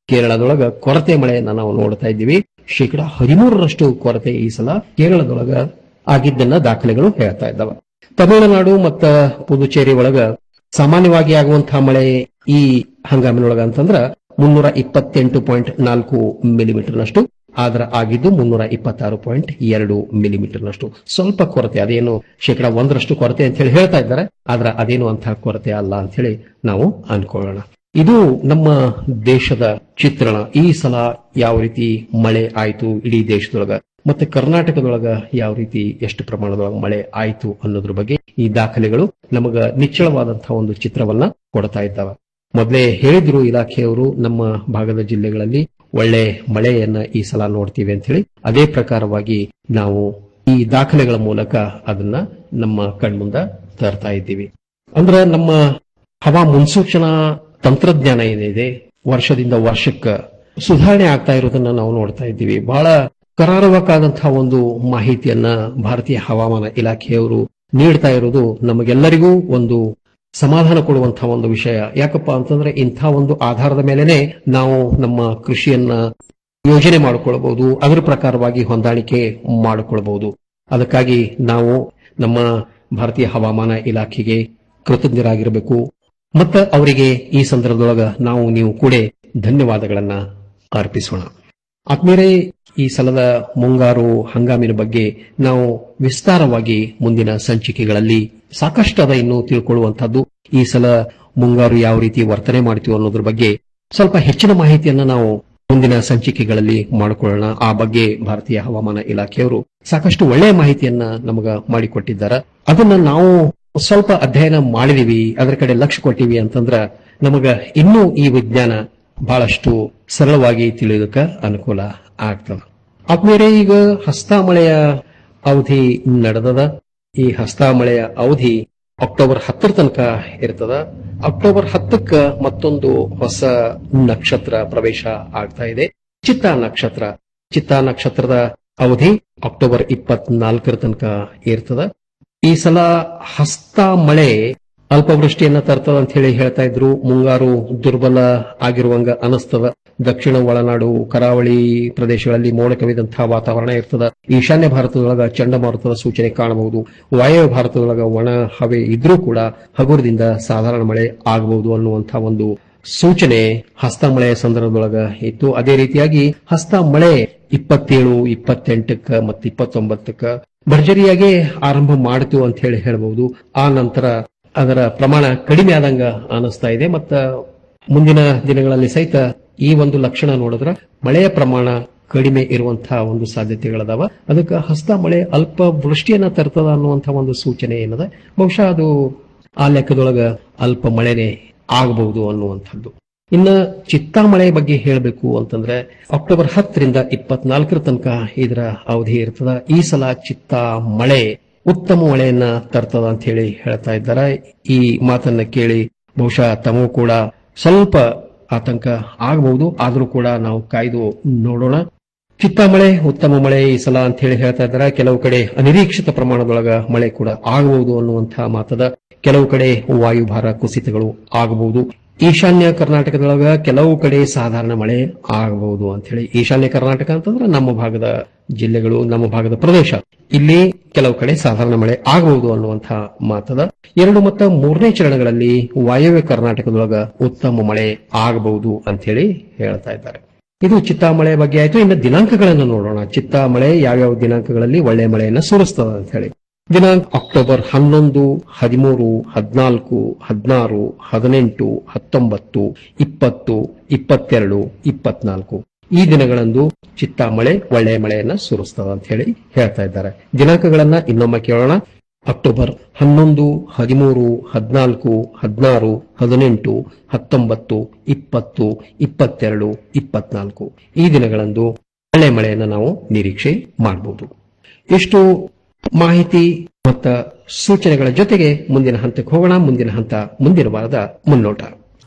ಕೇರಳದೊಳಗ ಕೊರತೆ ಮಳೆಯನ್ನ ನಾವು ನೋಡ್ತಾ ಇದ್ದೀವಿ ಶೇಕಡ ಹದಿಮೂರರಷ್ಟು ಕೊರತೆ ಈ ಸಲ ಕೇರಳದೊಳಗ ಆಗಿದ್ದನ್ನ ದಾಖಲೆಗಳು ಹೇಳ್ತಾ ಇದ್ದಾವೆ ತಮಿಳುನಾಡು ಮತ್ತ ಪುದುಚೇರಿ ಒಳಗ ಸಾಮಾನ್ಯವಾಗಿ ಆಗುವಂತಹ ಮಳೆ ಈ ಹಂಗಾಮಿನೊಳಗ ಅಂತಂದ್ರ ಮುನ್ನೂರ ಇಪ್ಪತ್ತೆಂಟು ಪಾಯಿಂಟ್ ನಾಲ್ಕು ಮಿಲಿಮೀಟರ್ನಷ್ಟು ಆದ್ರ ಆಗಿದ್ದು ಮುನ್ನೂರ ಇಪ್ಪತ್ತಾರು ಪಾಯಿಂಟ್ ಎರಡು ಮಿಲಿಮೀಟರ್ನಷ್ಟು ಸ್ವಲ್ಪ ಕೊರತೆ ಅದೇನು ಶೇಕಡ ಒಂದರಷ್ಟು ಕೊರತೆ ಅಂತ ಹೇಳಿ ಹೇಳ್ತಾ ಇದ್ದಾರೆ ಆದ್ರ ಅದೇನು ಅಂತಹ ಕೊರತೆ ಅಲ್ಲ ಅಂತ ಹೇಳಿ ನಾವು ಅನ್ಕೊಳ್ಳೋಣ ಇದು ನಮ್ಮ ದೇಶದ ಚಿತ್ರಣ ಈ ಸಲ ಯಾವ ರೀತಿ ಮಳೆ ಆಯ್ತು ಇಡೀ ದೇಶದೊಳಗ ಮತ್ತೆ ಕರ್ನಾಟಕದೊಳಗ ಯಾವ ರೀತಿ ಎಷ್ಟು ಪ್ರಮಾಣದೊಳಗ ಮಳೆ ಆಯ್ತು ಅನ್ನೋದ್ರ ಬಗ್ಗೆ ಈ ದಾಖಲೆಗಳು ನಮಗ ನಿಚ್ಚಳವಾದಂತಹ ಒಂದು ಚಿತ್ರವನ್ನ ಕೊಡ್ತಾ ಇದ್ದಾವೆ ಮೊದಲೇ ಹೇಳಿದ್ರು ಇಲಾಖೆಯವರು ನಮ್ಮ ಭಾಗದ ಜಿಲ್ಲೆಗಳಲ್ಲಿ ಒಳ್ಳೆ ಮಳೆಯನ್ನ ಈ ಸಲ ನೋಡ್ತೀವಿ ಅಂತ ಹೇಳಿ ಅದೇ ಪ್ರಕಾರವಾಗಿ ನಾವು ಈ ದಾಖಲೆಗಳ ಮೂಲಕ ಅದನ್ನ ನಮ್ಮ ಕಣ್ಮುಂದ ತರ್ತಾ ಇದ್ದೀವಿ ಅಂದ್ರೆ ನಮ್ಮ ಹವಾ ಮುನ್ಸೂಚನಾ ತಂತ್ರಜ್ಞಾನ ಏನಿದೆ ವರ್ಷದಿಂದ ವರ್ಷಕ್ಕ ಸುಧಾರಣೆ ಆಗ್ತಾ ಇರೋದನ್ನ ನಾವು ನೋಡ್ತಾ ಇದ್ದೀವಿ ಬಹಳ ಕರಾರವಕ್ಕಾದಂತಹ ಒಂದು ಮಾಹಿತಿಯನ್ನ ಭಾರತೀಯ ಹವಾಮಾನ ಇಲಾಖೆಯವರು ನೀಡ್ತಾ ಇರೋದು ನಮಗೆಲ್ಲರಿಗೂ ಒಂದು ಸಮಾಧಾನ ಕೊಡುವಂತಹ ಒಂದು ವಿಷಯ ಯಾಕಪ್ಪ ಅಂತಂದ್ರೆ ಇಂಥ ಒಂದು ಆಧಾರದ ಮೇಲೆನೆ ನಾವು ನಮ್ಮ ಕೃಷಿಯನ್ನ ಯೋಜನೆ ಮಾಡಿಕೊಳ್ಬಹುದು ಅದರ ಪ್ರಕಾರವಾಗಿ ಹೊಂದಾಣಿಕೆ ಮಾಡಿಕೊಳ್ಬಹುದು ಅದಕ್ಕಾಗಿ ನಾವು ನಮ್ಮ ಭಾರತೀಯ ಹವಾಮಾನ ಇಲಾಖೆಗೆ ಕೃತಜ್ಞರಾಗಿರಬೇಕು ಮತ್ತು ಅವರಿಗೆ ಈ ಸಂದರ್ಭದೊಳಗ ನಾವು ನೀವು ಕೂಡ ಧನ್ಯವಾದಗಳನ್ನ ಅರ್ಪಿಸೋಣ ಆತ್ಮೀಯರೇ ಈ ಸಲದ ಮುಂಗಾರು ಹಂಗಾಮಿನ ಬಗ್ಗೆ ನಾವು ವಿಸ್ತಾರವಾಗಿ ಮುಂದಿನ ಸಂಚಿಕೆಗಳಲ್ಲಿ ಸಾಕಷ್ಟು ಅದ ಇನ್ನು ತಿಳ್ಕೊಳ್ಳುವಂತಹದ್ದು ಈ ಸಲ ಮುಂಗಾರು ಯಾವ ರೀತಿ ವರ್ತನೆ ಮಾಡ್ತೀವಿ ಅನ್ನೋದ್ರ ಬಗ್ಗೆ ಸ್ವಲ್ಪ ಹೆಚ್ಚಿನ ಮಾಹಿತಿಯನ್ನ ನಾವು ಮುಂದಿನ ಸಂಚಿಕೆಗಳಲ್ಲಿ ಮಾಡಿಕೊಳ್ಳೋಣ ಆ ಬಗ್ಗೆ ಭಾರತೀಯ ಹವಾಮಾನ ಇಲಾಖೆಯವರು ಸಾಕಷ್ಟು ಒಳ್ಳೆಯ ಮಾಹಿತಿಯನ್ನ ನಮಗ ಮಾಡಿಕೊಟ್ಟಿದ್ದಾರೆ ಅದನ್ನ ನಾವು ಸ್ವಲ್ಪ ಅಧ್ಯಯನ ಮಾಡಿದೀವಿ ಅದರ ಕಡೆ ಲಕ್ಷ್ಯ ಕೊಟ್ಟಿವಿ ಅಂತಂದ್ರ ನಮಗ ಇನ್ನೂ ಈ ವಿಜ್ಞಾನ ಬಹಳಷ್ಟು ಸರಳವಾಗಿ ತಿಳಿಯೋದಕ್ಕ ಅನುಕೂಲ ಆಗ್ತದ ಆದ್ಮೇಲೆ ಈಗ ಹಸ್ತಾಮಳೆಯ ಅವಧಿ ನಡೆದದ ಈ ಹಸ್ತಾಮಳೆಯ ಅವಧಿ ಅಕ್ಟೋಬರ್ ಹತ್ತರ ತನಕ ಇರ್ತದ ಅಕ್ಟೋಬರ್ ಹತ್ತಕ್ಕ ಮತ್ತೊಂದು ಹೊಸ ನಕ್ಷತ್ರ ಪ್ರವೇಶ ಆಗ್ತಾ ಇದೆ ಚಿತ್ತಾ ನಕ್ಷತ್ರ ಚಿತ್ತಾ ನಕ್ಷತ್ರದ ಅವಧಿ ಅಕ್ಟೋಬರ್ ಇಪ್ಪತ್ನಾಲ್ಕರ ತನಕ ಇರ್ತದ ಈ ಸಲ ಹಸ್ತ ಮಳೆ ಅಲ್ಪವೃಷ್ಟಿಯನ್ನ ತರ್ತದ ಅಂತ ಹೇಳಿ ಹೇಳ್ತಾ ಇದ್ರು ಮುಂಗಾರು ದುರ್ಬಲ ಆಗಿರುವಂಗ ಅನಿಸ್ತದ ದಕ್ಷಿಣ ಒಳನಾಡು ಕರಾವಳಿ ಪ್ರದೇಶಗಳಲ್ಲಿ ಮೋಡ ಕವಿದಂತಹ ವಾತಾವರಣ ಇರ್ತದ ಈಶಾನ್ಯ ಭಾರತದೊಳಗ ಚಂಡಮಾರುತದ ಸೂಚನೆ ಕಾಣಬಹುದು ವಾಯವ್ಯ ಭಾರತದೊಳಗ ಒಣ ಹವೆ ಇದ್ರೂ ಕೂಡ ಹಗುರದಿಂದ ಸಾಧಾರಣ ಮಳೆ ಆಗಬಹುದು ಅನ್ನುವಂತಹ ಒಂದು ಸೂಚನೆ ಹಸ್ತ ಮಳೆಯ ಸಂದರ್ಭದೊಳಗ ಇತ್ತು ಅದೇ ರೀತಿಯಾಗಿ ಹಸ್ತ ಮಳೆ ಇಪ್ಪತ್ತೇಳು ಇಪ್ಪತ್ತೆಂಟಕ್ಕ ಮತ್ತು ಇಪ್ಪತ್ತೊಂಬತ್ತಕ್ಕ ಭರ್ಜರಿಯಾಗಿ ಆರಂಭ ಮಾಡಿತು ಅಂತ ಹೇಳಿ ಹೇಳಬಹುದು ಆ ನಂತರ ಅದರ ಪ್ರಮಾಣ ಕಡಿಮೆ ಆದಂಗ ಅನಿಸ್ತಾ ಇದೆ ಮತ್ತ ಮುಂದಿನ ದಿನಗಳಲ್ಲಿ ಸಹಿತ ಈ ಒಂದು ಲಕ್ಷಣ ನೋಡಿದ್ರ ಮಳೆಯ ಪ್ರಮಾಣ ಕಡಿಮೆ ಇರುವಂತಹ ಒಂದು ಸಾಧ್ಯತೆಗಳದಾವ ಅದಕ್ಕೆ ಹಸ್ತ ಮಳೆ ಅಲ್ಪ ವೃಷ್ಟಿಯನ್ನ ತರ್ತದ ಅನ್ನುವಂತಹ ಒಂದು ಸೂಚನೆ ಏನದ ಬಹುಶಃ ಅದು ಆ ಲೆಕ್ಕದೊಳಗ ಅಲ್ಪ ಮಳೆನೆ ಆಗಬಹುದು ಅನ್ನುವಂಥದ್ದು ಇನ್ನ ಚಿತ್ತಾ ಮಳೆ ಬಗ್ಗೆ ಹೇಳಬೇಕು ಅಂತಂದ್ರೆ ಅಕ್ಟೋಬರ್ ಹತ್ತರಿಂದ ಇಪ್ಪತ್ನಾಲ್ಕರ ತನಕ ಇದರ ಅವಧಿ ಇರ್ತದ ಈ ಸಲ ಚಿತ್ತಾ ಮಳೆ ಉತ್ತಮ ಮಳೆಯನ್ನ ತರ್ತದ ಅಂತ ಹೇಳಿ ಹೇಳ್ತಾ ಇದ್ದಾರೆ ಈ ಮಾತನ್ನ ಕೇಳಿ ಬಹುಶಃ ತಮಗೂ ಕೂಡ ಸ್ವಲ್ಪ ಆತಂಕ ಆಗಬಹುದು ಆದರೂ ಕೂಡ ನಾವು ಕಾಯ್ದು ನೋಡೋಣ ಚಿತ್ತ ಮಳೆ ಉತ್ತಮ ಮಳೆ ಈ ಸಲ ಅಂತ ಹೇಳಿ ಹೇಳ್ತಾ ಇದ್ದಾರೆ ಕೆಲವು ಕಡೆ ಅನಿರೀಕ್ಷಿತ ಪ್ರಮಾಣದೊಳಗ ಮಳೆ ಕೂಡ ಆಗಬಹುದು ಅನ್ನುವಂತಹ ಮಾತದ ಕೆಲವು ಕಡೆ ವಾಯುಭಾರ ಕುಸಿತಗಳು ಆಗಬಹುದು ಈಶಾನ್ಯ ಕರ್ನಾಟಕದೊಳಗ ಕೆಲವು ಕಡೆ ಸಾಧಾರಣ ಮಳೆ ಆಗಬಹುದು ಅಂತ ಹೇಳಿ ಈಶಾನ್ಯ ಕರ್ನಾಟಕ ಅಂತಂದ್ರೆ ನಮ್ಮ ಭಾಗದ ಜಿಲ್ಲೆಗಳು ನಮ್ಮ ಭಾಗದ ಪ್ರದೇಶ ಇಲ್ಲಿ ಕೆಲವು ಕಡೆ ಸಾಧಾರಣ ಮಳೆ ಆಗಬಹುದು ಅನ್ನುವಂತಹ ಮಾತದ ಎರಡು ಮತ್ತು ಮೂರನೇ ಚರಣಗಳಲ್ಲಿ ವಾಯವ್ಯ ಕರ್ನಾಟಕದೊಳಗ ಉತ್ತಮ ಮಳೆ ಆಗಬಹುದು ಅಂತ ಹೇಳಿ ಹೇಳ್ತಾ ಇದ್ದಾರೆ ಇದು ಚಿತ್ತಾ ಮಳೆ ಬಗ್ಗೆ ಆಯ್ತು ಇನ್ನು ದಿನಾಂಕಗಳನ್ನು ನೋಡೋಣ ಚಿತ್ತಾ ಮಳೆ ಯಾವ್ಯಾವ ದಿನಾಂಕಗಳಲ್ಲಿ ಒಳ್ಳೆ ಮಳೆಯನ್ನ ಸುರಿಸ್ತದ ಅಂತ ಹೇಳಿ ದಿನಾಂಕ ಅಕ್ಟೋಬರ್ ಹನ್ನೊಂದು ಹದಿಮೂರು ಹದಿನಾಲ್ಕು ಹದಿನಾರು ಹದಿನೆಂಟು ಹತ್ತೊಂಬತ್ತು ಇಪ್ಪತ್ತು ಇಪ್ಪತ್ತೆರಡು ಇಪ್ಪತ್ನಾಲ್ಕು ಈ ದಿನಗಳಂದು ಚಿತ್ತಾ ಮಳೆ ಒಳ್ಳೆಯ ಮಳೆಯನ್ನ ಸುರಿಸ್ತದ ಅಂತ ಹೇಳಿ ಹೇಳ್ತಾ ಇದ್ದಾರೆ ದಿನಾಂಕಗಳನ್ನ ಇನ್ನೊಮ್ಮೆ ಕೇಳೋಣ ಅಕ್ಟೋಬರ್ ಹನ್ನೊಂದು ಹದಿಮೂರು ಹದಿನಾಲ್ಕು ಹದಿನಾರು ಹದಿನೆಂಟು ಹತ್ತೊಂಬತ್ತು ಇಪ್ಪತ್ತು ಇಪ್ಪತ್ತೆರಡು ಇಪ್ಪತ್ನಾಲ್ಕು ಈ ದಿನಗಳಂದು ಒಳ್ಳೆಯ ಮಳೆಯನ್ನು ನಾವು ನಿರೀಕ್ಷೆ ಮಾಡಬಹುದು ಇಷ್ಟು ಮಾಹಿತಿ ಮತ್ತು ಸೂಚನೆಗಳ ಜೊತೆಗೆ ಮುಂದಿನ ಹಂತಕ್ಕೆ ಹೋಗೋಣ ಮುಂದಿನ ಹಂತ ಮುಂದಿನ ವಾರದ ಮುನ್ನೋಟ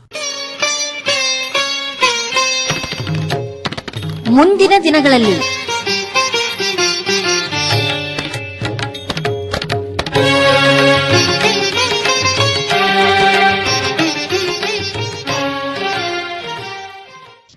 ಮುಂದಿನ ದಿನಗಳಲ್ಲಿ
ಆತ್ಮ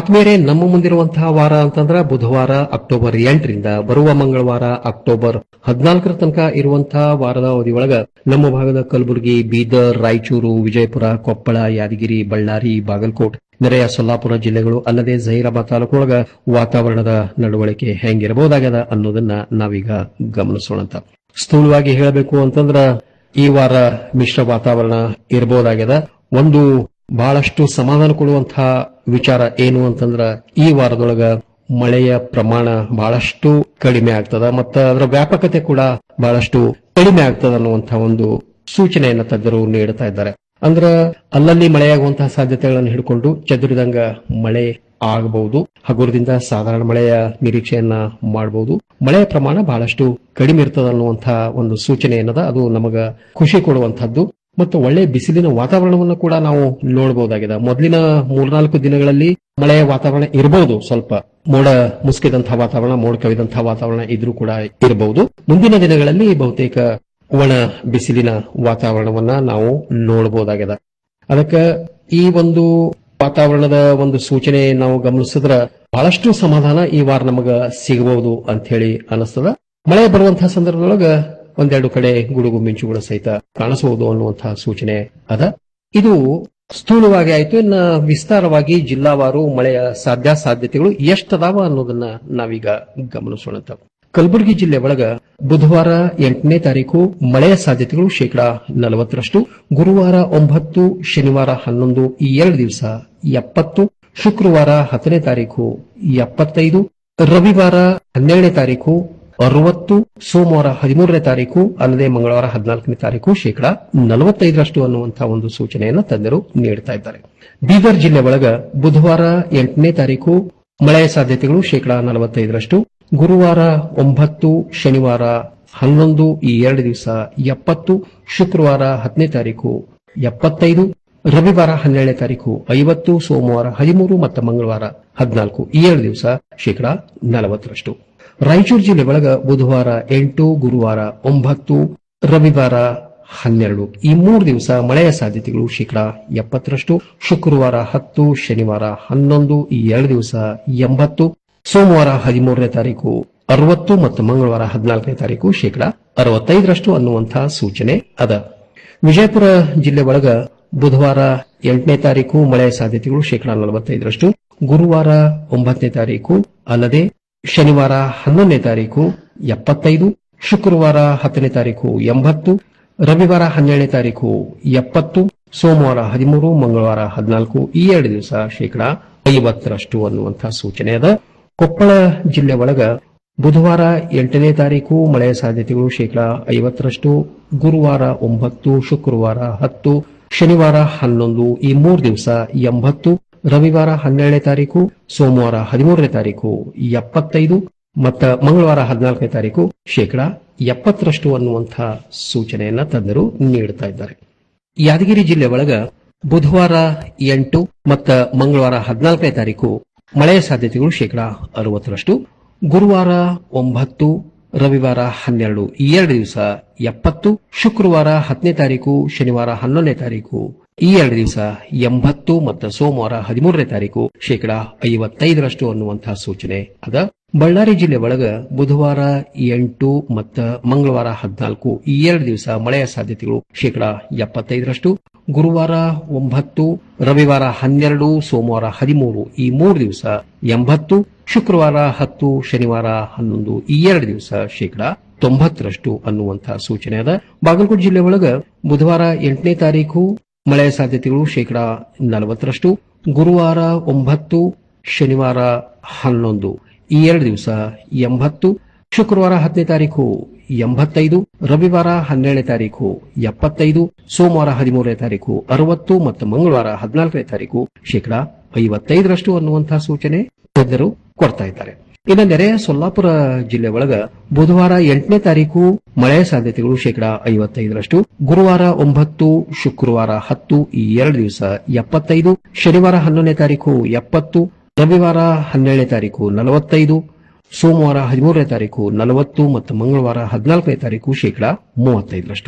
ಆತ್ಮೀಯರೇ ನಮ್ಮ ಮುಂದಿರುವಂತಹ ವಾರ ಅಂತಂದ್ರೆ ಬುಧವಾರ ಅಕ್ಟೋಬರ್ ಎಂಟರಿಂದ ಬರುವ ಮಂಗಳವಾರ ಅಕ್ಟೋಬರ್ ಹದಿನಾಲ್ಕರ ತನಕ ಇರುವಂತಹ ವಾರದ ಅವಧಿಯೊಳಗ ನಮ್ಮ ಭಾಗದ ಕಲಬುರಗಿ ಬೀದರ್ ರಾಯಚೂರು ವಿಜಯಪುರ ಕೊಪ್ಪಳ ಯಾದಗಿರಿ ಬಳ್ಳಾರಿ ಬಾಗಲಕೋಟ್ ನೆರೆಯ ಸೊಲ್ಲಾಪುರ ಜಿಲ್ಲೆಗಳು ಅಲ್ಲದೆ ಜಹೀರಾಬಾದ್ ತಾಲೂಕೊಳಗ ವಾತಾವರಣದ ನಡವಳಿಕೆ ಹೆಂಗಿರಬಹುದಾಗ್ಯದ ಅನ್ನೋದನ್ನ ನಾವೀಗ ಗಮನಿಸೋಣಂತ ಸ್ಥೂಲವಾಗಿ ಹೇಳಬೇಕು ಅಂತಂದ್ರ ಈ ವಾರ ಮಿಶ್ರ ವಾತಾವರಣ ಇರಬಹುದಾಗ್ಯದ ಒಂದು ಬಹಳಷ್ಟು ಸಮಾಧಾನ ಕೊಡುವಂತಹ ವಿಚಾರ ಏನು ಅಂತಂದ್ರ ಈ ವಾರದೊಳಗ ಮಳೆಯ ಪ್ರಮಾಣ ಬಹಳಷ್ಟು ಕಡಿಮೆ ಆಗ್ತದ ಮತ್ತ ಅದರ ವ್ಯಾಪಕತೆ ಕೂಡ ಬಹಳಷ್ಟು ಕಡಿಮೆ ಆಗ್ತದ ಅನ್ನುವಂತಹ ಒಂದು ಸೂಚನೆಯನ್ನ ತಜ್ಞರು ನೀಡುತ್ತಾ ಇದ್ದಾರೆ ಅಂದ್ರ ಅಲ್ಲಲ್ಲಿ ಮಳೆಯಾಗುವಂತಹ ಸಾಧ್ಯತೆಗಳನ್ನು ಹಿಡ್ಕೊಂಡು ಚದುರಿದಂಗ ಮಳೆ ಆಗಬಹುದು ಹಗುರದಿಂದ ಸಾಧಾರಣ ಮಳೆಯ ನಿರೀಕ್ಷೆಯನ್ನ ಮಾಡಬಹುದು ಮಳೆಯ ಪ್ರಮಾಣ ಬಹಳಷ್ಟು ಕಡಿಮೆ ಇರ್ತದ ಅನ್ನುವಂತಹ ಒಂದು ಸೂಚನೆ ಏನದ ಅದು ನಮಗ ಖುಷಿ ಕೊಡುವಂತಹದ್ದು ಮತ್ತು ಒಳ್ಳೆ ಬಿಸಿಲಿನ ವಾತಾವರಣವನ್ನು ಕೂಡ ನಾವು ನೋಡಬಹುದಾಗಿದೆ ಮೊದಲಿನ ಮೂರ್ನಾಲ್ಕು ದಿನಗಳಲ್ಲಿ ಮಳೆಯ ವಾತಾವರಣ ಇರಬಹುದು ಸ್ವಲ್ಪ ಮೋಡ ಮುಸುಕಿದಂತಹ ವಾತಾವರಣ ಮೋಡ ಕವಿದಂತಹ ವಾತಾವರಣ ಇದ್ರೂ ಕೂಡ ಇರಬಹುದು ಮುಂದಿನ ದಿನಗಳಲ್ಲಿ ಬಹುತೇಕ ಒಣ ಬಿಸಿಲಿನ ವಾತಾವರಣವನ್ನ ನಾವು ನೋಡಬಹುದಾಗಿದೆ ಅದಕ್ಕೆ ಈ ಒಂದು ವಾತಾವರಣದ ಒಂದು ಸೂಚನೆ ನಾವು ಗಮನಿಸಿದ್ರ ಬಹಳಷ್ಟು ಸಮಾಧಾನ ಈ ವಾರ ನಮಗ ಸಿಗಬಹುದು ಅಂತ ಹೇಳಿ ಅನಿಸ್ತದ ಮಳೆ ಬರುವಂತಹ ಸಂದರ್ಭದೊಳಗ ಒಂದೆರಡು ಕಡೆ ಗುಡುಗು ಮಿಂಚುಗಳು ಸಹಿತ ಕಾಣಿಸಬಹುದು ಅನ್ನುವಂತಹ ಸೂಚನೆ ಅದ ಇದು ಸ್ಥೂಲವಾಗಿ ಆಯ್ತು ಇನ್ನ ವಿಸ್ತಾರವಾಗಿ ಜಿಲ್ಲಾವಾರು ಮಳೆಯ ಸಾಧ್ಯಾಸಾಧ್ಯತೆಗಳು ಎಷ್ಟದಾವ ಅನ್ನೋದನ್ನ ನಾವೀಗ ಗಮನಿಸೋಣ ಕಲಬುರಗಿ ಜಿಲ್ಲೆ ಒಳಗ ಬುಧವಾರ ಎಂಟನೇ ತಾರೀಕು ಮಳೆಯ ಸಾಧ್ಯತೆಗಳು ಶೇಕಡಾ ನಲವತ್ತರಷ್ಟು ಗುರುವಾರ ಒಂಬತ್ತು ಶನಿವಾರ ಹನ್ನೊಂದು ಈ ಎರಡು ದಿವಸ ಎಪ್ಪತ್ತು ಶುಕ್ರವಾರ ಹತ್ತನೇ ತಾರೀಕು ಎಪ್ಪತ್ತೈದು ರವಿವಾರ ಹನ್ನೆರಡನೇ ತಾರೀಕು ಅರವತ್ತು ಸೋಮವಾರ ಹದಿಮೂರನೇ ತಾರೀಕು ಅಲ್ಲದೆ ಮಂಗಳವಾರ ಹದಿನಾಲ್ಕನೇ ತಾರೀಕು ಶೇಕಡಾ ನಲವತ್ತೈದರಷ್ಟು ಅನ್ನುವಂತಹ ಒಂದು ಸೂಚನೆಯನ್ನು ತಜ್ಞರು ನೀಡುತ್ತಾ ಇದ್ದಾರೆ ಬೀದರ್ ಜಿಲ್ಲೆ ಒಳಗ ಬುಧವಾರ ಎಂಟನೇ ತಾರೀಕು ಮಳೆಯ ಸಾಧ್ಯತೆಗಳು ಶೇಕಡಾ ನಲವತ್ತೈದರಷ್ಟು ಗುರುವಾರ ಒಂಬತ್ತು ಶನಿವಾರ ಹನ್ನೊಂದು ಈ ಎರಡು ದಿವಸ ಎಪ್ಪತ್ತು ಶುಕ್ರವಾರ ಹತ್ತನೇ ತಾರೀಕು ಎಪ್ಪತ್ತೈದು ರವಿವಾರ ಹನ್ನೆರಡನೇ ತಾರೀಕು ಐವತ್ತು ಸೋಮವಾರ ಹದಿಮೂರು ಮತ್ತು ಮಂಗಳವಾರ ಹದಿನಾಲ್ಕು ಈ ಎರಡು ದಿವಸ ಶೇಕಡಾ ನಲವತ್ತರಷ್ಟು ರಾಯಚೂರು ಜಿಲ್ಲೆ ಒಳಗ ಬುಧವಾರ ಎಂಟು ಗುರುವಾರ ಒಂಬತ್ತು ರವಿವಾರ ಹನ್ನೆರಡು ಈ ಮೂರು ದಿವಸ ಮಳೆಯ ಸಾಧ್ಯತೆಗಳು ಶೇಕಡಾ ಎಪ್ಪತ್ತರಷ್ಟು ಶುಕ್ರವಾರ ಹತ್ತು ಶನಿವಾರ ಹನ್ನೊಂದು ಈ ಎರಡು ದಿವಸ ಎಂಬತ್ತು ಸೋಮವಾರ ಹದಿಮೂರನೇ ತಾರೀಕು ಅರವತ್ತು ಮತ್ತು ಮಂಗಳವಾರ ಹದಿನಾಲ್ಕನೇ ತಾರೀಕು ಶೇಕಡಾ ಅರವತ್ತೈದರಷ್ಟು ಅನ್ನುವಂತಹ ಸೂಚನೆ ಅದ ವಿಜಯಪುರ ಜಿಲ್ಲೆ ಒಳಗ ಬುಧವಾರ ಎಂಟನೇ ತಾರೀಕು ಮಳೆಯ ಸಾಧ್ಯತೆಗಳು ಶೇಕಡಾ ನಲವತ್ತೈದರಷ್ಟು ಗುರುವಾರ ಒಂಬತ್ತನೇ ತಾರೀಕು ಅಲ್ಲದೆ ಶನಿವಾರ ಹನ್ನೊಂದನೇ ತಾರೀಕು ಎಪ್ಪತ್ತೈದು ಶುಕ್ರವಾರ ಹತ್ತನೇ ತಾರೀಕು ಎಂಬತ್ತು ರವಿವಾರ ಹನ್ನೆರಡನೇ ತಾರೀಕು ಎಪ್ಪತ್ತು ಸೋಮವಾರ ಹದಿಮೂರು ಮಂಗಳವಾರ ಹದಿನಾಲ್ಕು ಈ ಎರಡು ದಿವಸ ಶೇಕಡಾ ಐವತ್ತರಷ್ಟು ಅನ್ನುವಂತಹ ಸೂಚನೆ ಅದ ಕೊಪ್ಪಳ ಜಿಲ್ಲೆ ಒಳಗ ಬುಧವಾರ ಎಂಟನೇ ತಾರೀಕು ಮಳೆಯ ಸಾಧ್ಯತೆಗಳು ಶೇಕಡಾ ಐವತ್ತರಷ್ಟು ಗುರುವಾರ ಒಂಬತ್ತು ಶುಕ್ರವಾರ ಹತ್ತು ಶನಿವಾರ ಹನ್ನೊಂದು ಈ ಮೂರು ದಿವಸ ಎಂಬತ್ತು ರವಿವಾರ ಹನ್ನೆರಡನೇ ತಾರೀಕು ಸೋಮವಾರ ಹದಿಮೂರನೇ ತಾರೀಕು ಎಪ್ಪತ್ತೈದು ಮತ್ತ ಮಂಗಳವಾರ ಹದಿನಾಲ್ಕನೇ ತಾರೀಕು ಶೇಕಡಾ ಎಪ್ಪತ್ತರಷ್ಟು ಅನ್ನುವಂತಹ ಸೂಚನೆಯನ್ನ ತಜ್ಞರು ನೀಡುತ್ತಾ ಇದ್ದಾರೆ ಯಾದಗಿರಿ ಜಿಲ್ಲೆ ಒಳಗ ಬುಧವಾರ ಎಂಟು ಮತ್ತ ಮಂಗಳವಾರ ಹದಿನಾಲ್ಕನೇ ತಾರೀಕು ಮಳೆಯ ಸಾಧ್ಯತೆಗಳು ಶೇಕಡಾ ಅರವತ್ತರಷ್ಟು ಗುರುವಾರ ಒಂಬತ್ತು ರವಿವಾರ ಹನ್ನೆರಡು ಈ ಎರಡು ದಿವಸ ಎಪ್ಪತ್ತು ಶುಕ್ರವಾರ ಹತ್ತನೇ ತಾರೀಕು ಶನಿವಾರ ಹನ್ನೊಂದನೇ ತಾರೀಕು ಈ ಎರಡು ದಿವಸ ಎಂಬತ್ತು ಮತ್ತು ಸೋಮವಾರ ಹದಿಮೂರನೇ ತಾರೀಕು ಶೇಕಡಾ ಐವತ್ತೈದರಷ್ಟು ಅನ್ನುವಂತಹ ಸೂಚನೆ ಅದ ಬಳ್ಳಾರಿ ಜಿಲ್ಲೆ ಒಳಗ ಬುಧವಾರ ಎಂಟು ಮತ್ತು ಮಂಗಳವಾರ ಹದಿನಾಲ್ಕು ಈ ಎರಡು ದಿವಸ ಮಳೆಯ ಸಾಧ್ಯತೆಗಳು ಶೇಕಡಾ ಎಪ್ಪತ್ತೈದರಷ್ಟು ಗುರುವಾರ ಒಂಬತ್ತು ರವಿವಾರ ಹನ್ನೆರಡು ಸೋಮವಾರ ಹದಿಮೂರು ಈ ಮೂರು ದಿವಸ ಎಂಬತ್ತು ಶುಕ್ರವಾರ ಹತ್ತು ಶನಿವಾರ ಹನ್ನೊಂದು ಈ ಎರಡು ದಿವಸ ಶೇಕಡಾ ತೊಂಬತ್ತರಷ್ಟು ಅನ್ನುವಂತಹ ಸೂಚನೆ ಅದ ಬಾಗಲಕೋಟೆ ಜಿಲ್ಲೆ ಒಳಗ ಬುಧವಾರ ಎಂಟನೇ ತಾರೀಕು ಮಳೆಯ ಸಾಧ್ಯತೆಗಳು ಶೇಕಡಾ ನಲವತ್ತರಷ್ಟು ಗುರುವಾರ ಒಂಬತ್ತು ಶನಿವಾರ ಹನ್ನೊಂದು ಈ ಎರಡು ದಿವಸ ಎಂಬತ್ತು ಶುಕ್ರವಾರ ಹತ್ತನೇ ತಾರೀಕು ಎಂಬತ್ತೈದು ರವಿವಾರ ಹನ್ನೆರಡನೇ ತಾರೀಕು ಎಪ್ಪತ್ತೈದು ಸೋಮವಾರ ಹದಿಮೂರನೇ ತಾರೀಕು ಅರವತ್ತು ಮತ್ತು ಮಂಗಳವಾರ ಹದಿನಾಲ್ಕನೇ ತಾರೀಕು ಶೇಕಡಾ ಐವತ್ತೈದರಷ್ಟು ಅನ್ನುವಂತಹ ಸೂಚನೆ ತಜ್ಞರು ಕೊಡ್ತಾ ಇದ್ದಾರೆ ಇನ್ನು ನೆರೆಯ ಸೊಲ್ಲಾಪುರ ಜಿಲ್ಲೆ ಒಳಗ ಬುಧವಾರ ಎಂಟನೇ ತಾರೀಕು ಮಳೆಯ ಸಾಧ್ಯತೆಗಳು ಶೇಕಡಾ ಐವತ್ತೈದರಷ್ಟು ಗುರುವಾರ ಒಂಬತ್ತು ಶುಕ್ರವಾರ ಹತ್ತು ಈ ಎರಡು ದಿವಸ ಎಪ್ಪತ್ತೈದು ಶನಿವಾರ ಹನ್ನೊಂದನೇ ತಾರೀಕು ಎಪ್ಪತ್ತು ರವಿವಾರ ಹನ್ನೆರಡನೇ ತಾರೀಕು ನಲವತ್ತೈದು ಸೋಮವಾರ ಹದಿಮೂರನೇ ತಾರೀಕು ನಲವತ್ತು ಮತ್ತು ಮಂಗಳವಾರ ಹದಿನಾಲ್ಕನೇ ತಾರೀಕು ಶೇಕಡಾ ಮೂವತ್ತೈದರಷ್ಟು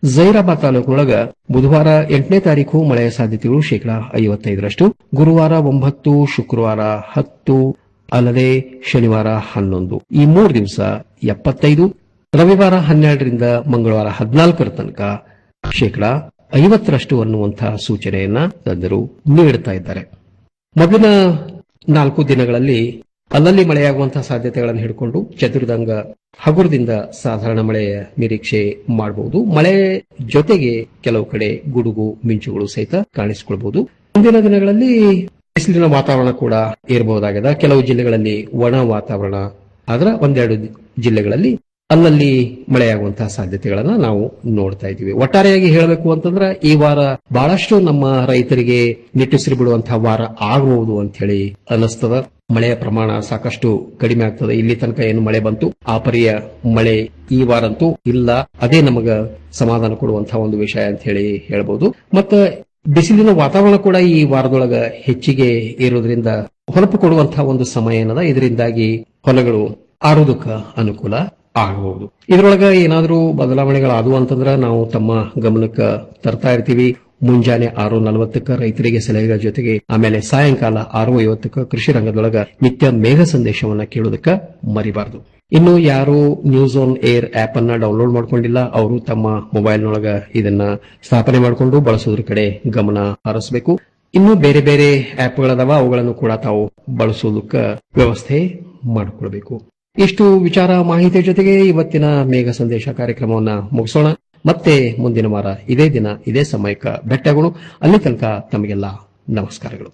ಜೈರಾಬಾದ್ ತಾಲೂಕಿನೊಳಗ ಬುಧವಾರ ಎಂಟನೇ ತಾರೀಕು ಮಳೆಯ ಸಾಧ್ಯತೆಗಳು ಶೇಕಡಾ ಐವತ್ತೈದರಷ್ಟು ಗುರುವಾರ ಒಂಬತ್ತು ಶುಕ್ರವಾರ ಹತ್ತು ಅಲ್ಲದೆ ಶನಿವಾರ ಹನ್ನೊಂದು ಈ ಮೂರು ದಿವಸ ಎಪ್ಪತ್ತೈದು ರವಿವಾರ ಹನ್ನೆರಡರಿಂದ ಮಂಗಳವಾರ ಹದಿನಾಲ್ಕರ ತನಕ ಶೇಕಡಾ ಐವತ್ತರಷ್ಟು ಅನ್ನುವಂತಹ ಸೂಚನೆಯನ್ನ ತಜ್ಞರು ನೀಡುತ್ತಾ ಇದ್ದಾರೆ ಮೊದಲಿನ ನಾಲ್ಕು ದಿನಗಳಲ್ಲಿ ಅಲ್ಲಲ್ಲಿ ಮಳೆಯಾಗುವಂತಹ ಸಾಧ್ಯತೆಗಳನ್ನು ಹಿಡ್ಕೊಂಡು ಚತುರ್ದಂಗ ಹಗುರದಿಂದ ಸಾಧಾರಣ ಮಳೆಯ ನಿರೀಕ್ಷೆ ಮಾಡಬಹುದು ಮಳೆ ಜೊತೆಗೆ ಕೆಲವು ಕಡೆ ಗುಡುಗು ಮಿಂಚುಗಳು ಸಹಿತ ಕಾಣಿಸಿಕೊಳ್ಬಹುದು ಮುಂದಿನ ದಿನಗಳಲ್ಲಿ ಬಿಸಿಲಿನ ವಾತಾವರಣ ಕೂಡ ಇರಬಹುದಾಗಿದೆ ಕೆಲವು ಜಿಲ್ಲೆಗಳಲ್ಲಿ ಒಣ ವಾತಾವರಣ ಆದ್ರೆ ಒಂದೆರಡು ಜಿಲ್ಲೆಗಳಲ್ಲಿ ಅಲ್ಲಲ್ಲಿ ಮಳೆಯಾಗುವಂತಹ ಸಾಧ್ಯತೆಗಳನ್ನ ನಾವು ನೋಡ್ತಾ ಇದ್ದೀವಿ ಒಟ್ಟಾರೆಯಾಗಿ ಹೇಳಬೇಕು ಅಂತಂದ್ರೆ ಈ ವಾರ ಬಹಳಷ್ಟು ನಮ್ಮ ರೈತರಿಗೆ ನಿಟ್ಟುಸಿರು ಬಿಡುವಂತಹ ವಾರ ಆಗಬಹುದು ಅಂತ ಹೇಳಿ ಅನ್ನಿಸ್ತದ ಮಳೆಯ ಪ್ರಮಾಣ ಸಾಕಷ್ಟು ಕಡಿಮೆ ಆಗ್ತದೆ ಇಲ್ಲಿ ತನಕ ಏನು ಮಳೆ ಬಂತು ಆ ಪರಿಯ ಮಳೆ ಈ ವಾರಂತೂ ಇಲ್ಲ ಅದೇ ನಮಗ ಸಮಾಧಾನ ಕೊಡುವಂತಹ ಒಂದು ವಿಷಯ ಅಂತ ಹೇಳಿ ಹೇಳ್ಬೋದು ಮತ್ತ ಬಿಸಿಲಿನ ವಾತಾವರಣ ಕೂಡ ಈ ವಾರದೊಳಗ ಹೆಚ್ಚಿಗೆ ಇರೋದ್ರಿಂದ ಹೊಲಪು ಕೊಡುವಂತಹ ಒಂದು ಸಮಯ ಏನದ ಇದರಿಂದಾಗಿ ಹೊಲಗಳು ಆರೋದಕ್ಕ ಅನುಕೂಲ ಆಗಬಹುದು ಇದರೊಳಗ ಏನಾದರೂ ಬದಲಾವಣೆಗಳಾದವು ಅಂತಂದ್ರ ನಾವು ತಮ್ಮ ಗಮನಕ್ಕೆ ತರ್ತಾ ಇರ್ತೀವಿ ಮುಂಜಾನೆ ಆರು ನಲವತ್ತಕ್ಕ ರೈತರಿಗೆ ಸಲಹೆಗಳ ಜೊತೆಗೆ ಆಮೇಲೆ ಸಾಯಂಕಾಲ ಆರು ಐವತ್ತಕ್ಕ ಕೃಷಿ ರಂಗದೊಳಗ ನಿತ್ಯ ಮೇಘ ಸಂದೇಶವನ್ನ ಕೇಳೋದಕ್ಕ ಮರಿಬಾರದು ಇನ್ನು ಯಾರು ನ್ಯೂಸ್ ಆನ್ ಏರ್ ಆಪ್ ಅನ್ನ ಡೌನ್ಲೋಡ್ ಮಾಡ್ಕೊಂಡಿಲ್ಲ ಅವರು ತಮ್ಮ ಮೊಬೈಲ್ನೊಳಗ ಇದನ್ನ ಸ್ಥಾಪನೆ ಮಾಡಿಕೊಂಡು ಬಳಸೋದ್ರ ಕಡೆ ಗಮನ ಹರಿಸಬೇಕು ಇನ್ನು ಬೇರೆ ಬೇರೆ ಆಪ್ಗಳದಾವ ಅವುಗಳನ್ನು ಕೂಡ ತಾವು ಬಳಸೋದಕ್ಕ ವ್ಯವಸ್ಥೆ ಮಾಡಿಕೊಳ್ಬೇಕು ಇಷ್ಟು ವಿಚಾರ ಮಾಹಿತಿ ಜೊತೆಗೆ ಇವತ್ತಿನ ಮೇಘ ಸಂದೇಶ ಕಾರ್ಯಕ್ರಮವನ್ನ ಮುಗಿಸೋಣ ಮತ್ತೆ ಮುಂದಿನ ವಾರ ಇದೇ ದಿನ ಇದೇ ಸಮಯಕ್ಕೆ ಭೇಟಿಯಾಗೋಣ ಅಲ್ಲಿ ತನಕ ತಮಗೆಲ್ಲ ನಮಸ್ಕಾರಗಳು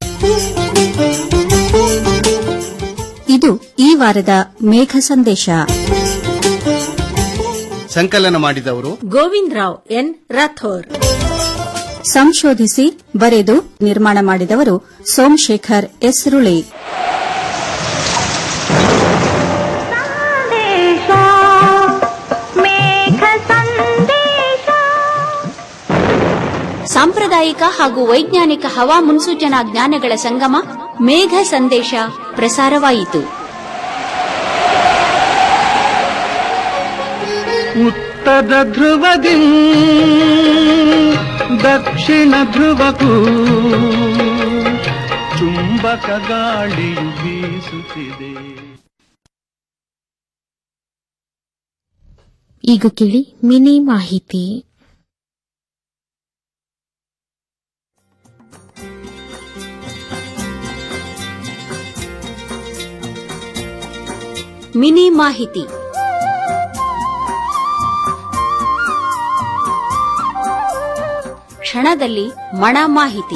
ಇದು ಈ ವಾರದ ಮೇಘ ಸಂದೇಶ
ಸಂಕಲನ ಮಾಡಿದವರು
ಗೋವಿಂದ್ ರಾವ್ ಎನ್ ರಾಥೋರ್ ಸಂಶೋಧಿಸಿ ಬರೆದು ನಿರ್ಮಾಣ ಮಾಡಿದವರು ಸೋಮಶೇಖರ್ ಎಸ್ ರುಳಿ
ಸಾಂಪ್ರದಾಯಿಕ ಹಾಗೂ ವೈಜ್ಞಾನಿಕ ಹವಾ ಮುನ್ಸೂಚನಾ ಜ್ಞಾನಗಳ ಸಂಗಮ ಮೇಘ ಸಂದೇಶ ಪ್ರಸಾರವಾಯಿತು
ಉತ್ತರ ಧ್ರುವದಿ ದಕ್ಷಿಣ ಧ್ರುವಕ್ಕೂ ಚುಂಬಕ ಗಾಳಿಯು ಬೀಸುತ್ತಿದೆ
ಈಗ ಕೇಳಿ ಮಿನಿ ಮಾಹಿತಿ
ಮಿನಿ ಮಾಹಿತಿ ಕ್ಷಣದಲ್ಲಿ ಮಣ ಮಾಹಿತಿ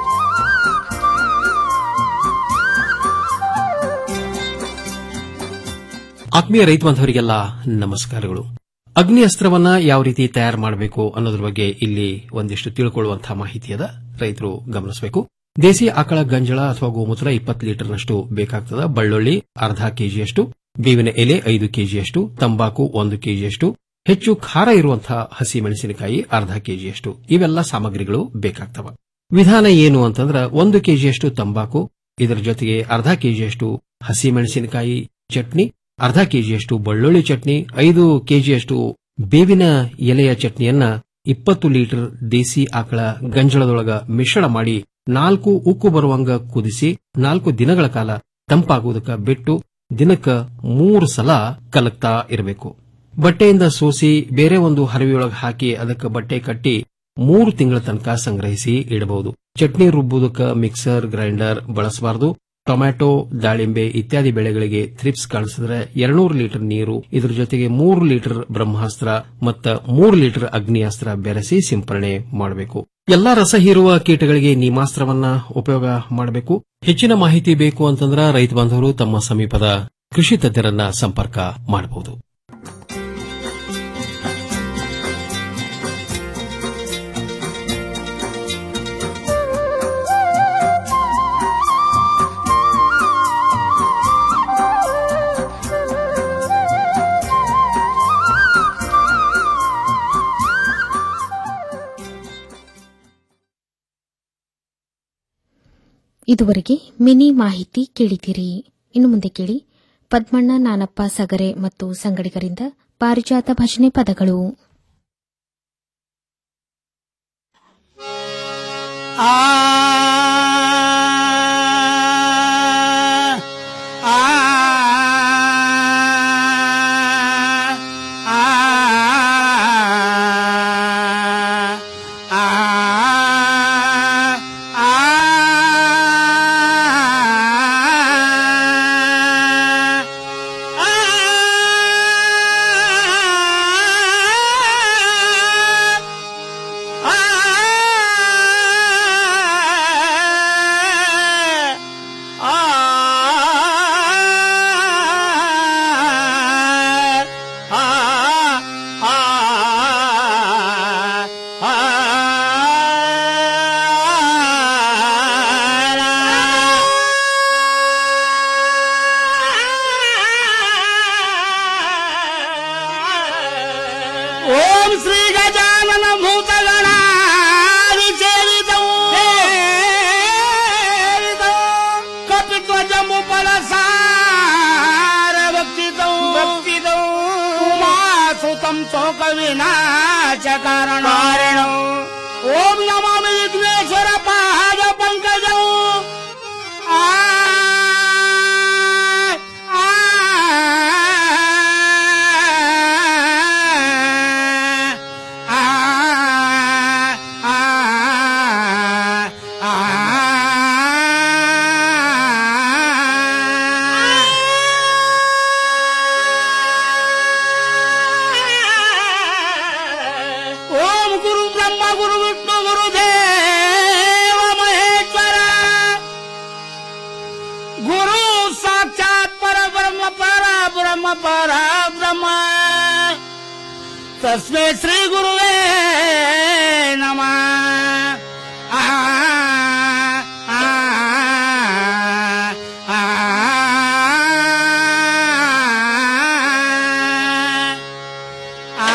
ಆತ್ಮೀಯ ರೈತ ಬಾಂಧವರಿಗೆಲ್ಲ ನಮಸ್ಕಾರಗಳು ಅಗ್ನಿ ಅಸ್ತ್ರವನ್ನ ಯಾವ ರೀತಿ ತಯಾರು ಮಾಡಬೇಕು ಅನ್ನೋದ್ರ ಬಗ್ಗೆ ಇಲ್ಲಿ ಒಂದಿಷ್ಟು ತಿಳ್ಕೊಳ್ಳುವಂತಹ ಮಾಹಿತಿ ಅದ ರೈತರು ಗಮನಿಸಬೇಕು ದೇಸಿ ಆಕಳ ಗಂಜಳ ಅಥವಾ ಗೋಮೂತ್ರ ಇಪ್ಪತ್ತು ಲೀಟರ್ನಷ್ಟು ಬೇಕಾಗ್ತದ ಬಳ್ಳುಳ್ಳಿ ಅರ್ಧ ಕೆಜಿಯಷ್ಟು ಬೇವಿನ ಎಲೆ ಐದು ಕೆಜಿಯಷ್ಟು ತಂಬಾಕು ಒಂದು ಕೆಜಿಯಷ್ಟು ಹೆಚ್ಚು ಖಾರ ಇರುವಂತಹ ಹಸಿ ಮೆಣಸಿನಕಾಯಿ ಅರ್ಧ ಕೆಜಿಯಷ್ಟು ಇವೆಲ್ಲ ಸಾಮಗ್ರಿಗಳು ಬೇಕಾಗ್ತವ ವಿಧಾನ ಏನು ಅಂತಂದ್ರ ಒಂದು ಕೆಜಿಯಷ್ಟು ತಂಬಾಕು ಇದರ ಜೊತೆಗೆ ಅರ್ಧ ಕೆಜಿಯಷ್ಟು ಹಸಿ ಮೆಣಸಿನಕಾಯಿ ಚಟ್ನಿ ಅರ್ಧ ಕೆಜಿಯಷ್ಟು ಬೆಳ್ಳುಳ್ಳಿ ಚಟ್ನಿ ಐದು ಕೆಜಿಯಷ್ಟು ಬೇವಿನ ಎಲೆಯ ಚಟ್ನಿಯನ್ನ ಇಪ್ಪತ್ತು ಲೀಟರ್ ದೇಸಿ ಆಕಳ ಗಂಜಳದೊಳಗ ಮಿಶ್ರಣ ಮಾಡಿ ನಾಲ್ಕು ಉಕ್ಕು ಬರುವಂಗ ಕುದಿಸಿ ನಾಲ್ಕು ದಿನಗಳ ಕಾಲ ತಂಪಾಗುವುದಕ್ಕ ಬಿಟ್ಟು ದಿನಕ್ಕ ಮೂರು ಸಲ ಕಲಕ್ತಾ ಇರಬೇಕು ಬಟ್ಟೆಯಿಂದ ಸೋಸಿ ಬೇರೆ ಒಂದು ಹರವಿಯೊಳಗೆ ಹಾಕಿ ಅದಕ್ಕೆ ಬಟ್ಟೆ ಕಟ್ಟಿ ಮೂರು ತಿಂಗಳ ತನಕ ಸಂಗ್ರಹಿಸಿ ಇಡಬಹುದು ಚಟ್ನಿ ರುಬ್ಬುವುದಕ್ಕ ಮಿಕ್ಸರ್ ಗ್ರೈಂಡರ್ ಬಳಸಬಾರದು ಟೊಮ್ಯಾಟೊ ದಾಳಿಂಬೆ ಇತ್ಯಾದಿ ಬೆಳೆಗಳಿಗೆ ಥ್ರಿಪ್ಸ್ ಕಾಣಿಸಿದ್ರೆ ಎರಡ್ನೂರು ಲೀಟರ್ ನೀರು ಇದರ ಜೊತೆಗೆ ಮೂರು ಲೀಟರ್ ಬ್ರಹ್ಮಾಸ್ತ್ರ ಮತ್ತು ಮೂರು ಲೀಟರ್ ಅಗ್ನಿಯಾಸ್ತ್ರ ಬೆರೆಸಿ ಸಿಂಪರಣೆ ಮಾಡಬೇಕು ಎಲ್ಲಾ ರಸ ಹೀರುವ ಕೀಟಗಳಿಗೆ ನೀಮಾಸ್ತ್ರವನ್ನ ಉಪಯೋಗ ಮಾಡಬೇಕು ಹೆಚ್ಚಿನ ಮಾಹಿತಿ ಬೇಕು ಅಂತಂದ್ರ ರೈತ ಬಾಂಧವರು ತಮ್ಮ ಸಮೀಪದ ಕೃಷಿ ತಜ್ಞರನ್ನ ಸಂಪರ್ಕ ಮಾಡಬಹುದು
ಇದುವರೆಗೆ ಮಿನಿ ಮಾಹಿತಿ ಕೇಳಿದಿರಿ ಇನ್ನು ಮುಂದೆ ಕೇಳಿ ಪದ್ಮಣ್ಣ ನಾನಪ್ಪ ಸಗರೆ ಮತ್ತು ಸಂಗಡಿಗರಿಂದ ಪಾರಿಜಾತ ಭಜನೆ ಪದಗಳು
ಆ ಆ ಓಂ ಶ್ರೀ ಗಜಾನನ ಭೂತಗಣ ಕಪಿತ್ವಜ ಮುಪಲ ಸಾರ ಭಕ್ತಿತೌ ಭಕ್ತಿತೌ ಉಮಾಸುತಂ ಶೋಕ ವಿನಾಶ ಕಾರಣ ಓಂ ನಮಾಮಿ ವಿಘ್ನೇಶ್ವರ ಪಾದ ಪಂಕಜೌ ಆ ಓಂ ಗುರು ಬ್ರಹ್ಮ ಗುರು ವಿಷ್ಣು ಗುರು ದೇವ ಮಹೇಶ್ವರ ಗುರು ಸಾಕ್ಷಾತ್ ಪರ ಬ್ರಹ್ಮ ಪರ ಬ್ರಹ್ಮ ಪರ ಬ್ರಹ್ಮ ತಸ್ಮೈ ಶ್ರೀ ಗುರುವೇ ನಮಃ ಆ ಆ, ಆ, ಆ,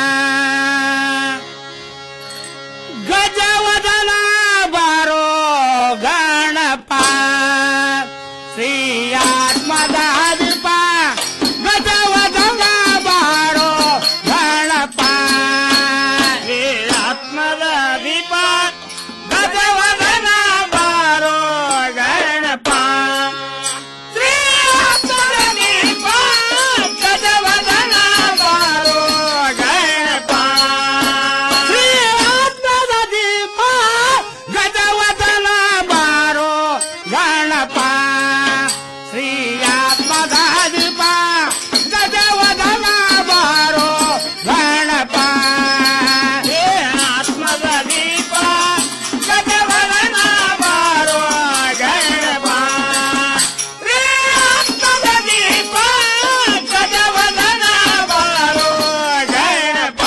ಗಜವದನ ಬಾರೋ ಗಣಪ ಶ್ರೀ ಆತ್ಮದ ದೀಪ ಗಜವದನ ಬಾರೋ ಗಣಪ ಶ್ರೀ ಆತ್ಮದ ದೀಪ ಗಜವದನ ಬಾರೋ ಗಣಪ ಶ್ರೀ ಆತ್ಮದ ದೀಪ ಗಜವದನ ಬಾರೋ ಗಣಪ ಶ್ರೀ ಆತ್ಮದ ದೀಪ ಗಜವದನ ಬಾರೋ ಗಣಪ ಶ್ರೀ ಆತ್ಮದ ದೀಪ ಗಜವದನ ಬಾರೋ ಗಣಪ ಹೇ ಆತ್ಮದ ದೀಪ ಗಜವದನ ಬಾರೋ ಗಣಪ ಶ್ರೀ ಆತ್ಮದ ದೀಪ ಗಜವದನ ಬಾರೋ ಗಣಪ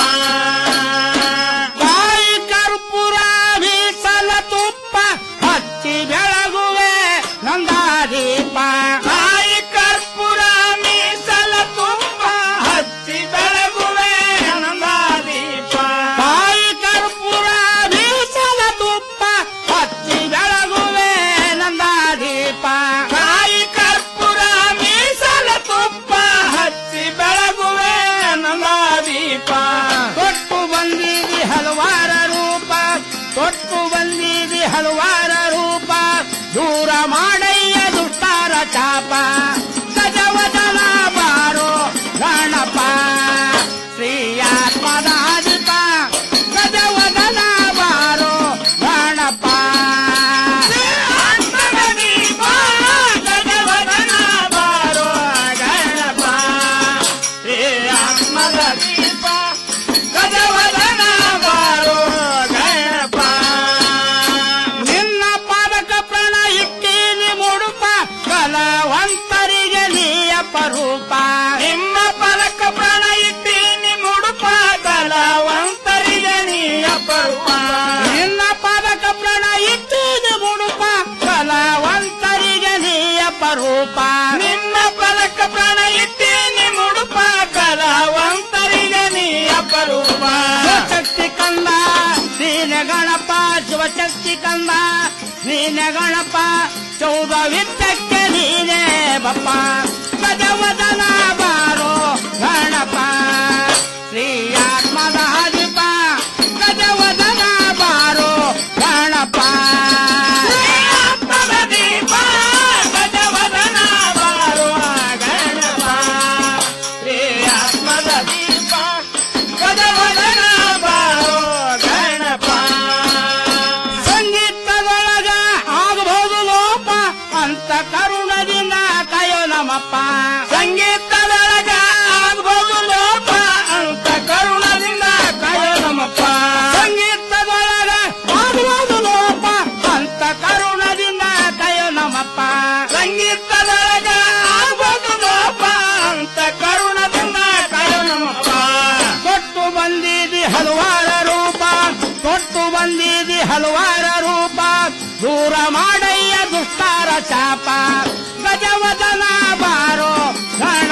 ಕಾಯಿ ಕರ್ಪೂರ ಬೀಸಲ ತುಪ್ಪ ಹಚ್ಚಿ ಬೆಳಗುವೆ ನಂದಾದೀಪ ಕಾಯಿ ಕರ್ಪೂರ ಮೀಸಲ ತುಪ್ಪ ಹಚ್ಚಿ ಬೆಳಗುವೆ ನಂದಾದೀಪ ಕಾಯಿ ಕರ್ಪೂರ ಬೀಸಲ ತುಪ್ಪ ಹಚ್ಚಿ ಬೆಳಗುವೆ ನಂದಾದೀಪ ಕಾಯಿ ಕರ್ಪೂರ ಮೀಸಲ ತುಪ್ಪ ಹಚ್ಚಿ ಬೆಳಗುವೆ ನಂದಾದೀಪ ತೊಟ್ಟು ಬಂದಿದಿ ಹಲವಾರ ರೂಪ ತೊಟ್ಟು ಬಂದಿದಿ ಹಲವಾರ ರೂಪ ದೂರ ಮಾಡಯ್ಯ ದುಷ್ಟಾರ ಚಾಪ ಗಜವದನ ಬಾರೋ ಗಣಪ ಶ್ರೀ ಆತ್ಮದ ದೀಪ ಗಜವದನ ಬಾರೋ ಗಣಪ ಶ್ರೀ ಆತ್ಮದ ದೀಪ ಗಜವದನ ಬಾರೋ ಗಣಪ ಶ್ರೀ ಆತ್ಮದ ದೀಪ ಗಜವದನ ಬಾರೋ ಗಣಪ ನಿನ್ನ ಪಾದಕ ಪ್ರಾಣ ಇಟ್ಟೀನಿ ಮುಡುಪ ಕಲವಂತರಿಗೆ ನೀಯ ಪರೂಪ ನಿಮ್ಮ ಪಾದಕ ಪ್ರಾಣ ಇಟ್ಟೀನಿ ಮುಡುಪ ಕಲವಂತರಿಗೆ ನೀಯ ಪರೂಪ ನಿನ್ನ ಪಾದಕ ಪ್ರಾಣ ಇಟ್ಟೀನಿ ಮುಡುಪ ಕಲವಂತರಿಗೆ ನೀಯ ಪರೂಪ ನಿನ್ನ ಪಾದಕ ಪ್ರಾಣ ಇಟ್ಟೀನಿ ಮುಡುಪ ಕಲವಂತರಿಗೆ ನೀಯ ಪರೂಪ ಶಕ್ತಿ ಕಂದ ನೀನ ಗಣಪ ಶಿವಶಕ್ತಿ ಕಂದ ನೀನ ಗಣಪ ಚೌದ ವಿತ್ತಕ್ಕೆ ನೀನೇ ಬಪ್ಪ ಗಜವದನ ಬಾರೋ ಗಣಪ ಶ್ರೀ ಆತ್ಮದ ದೀಪ ಗಜವದನ ಬಾರೋ ಗಣಪ ತಲವಾರ ರೂಪ ದೂರ ಮಾಡಯ್ಯ ದುಷ್ಟಾರ ಚಾಪ ಗಜವದನ ಬಾರೋ ಗಣ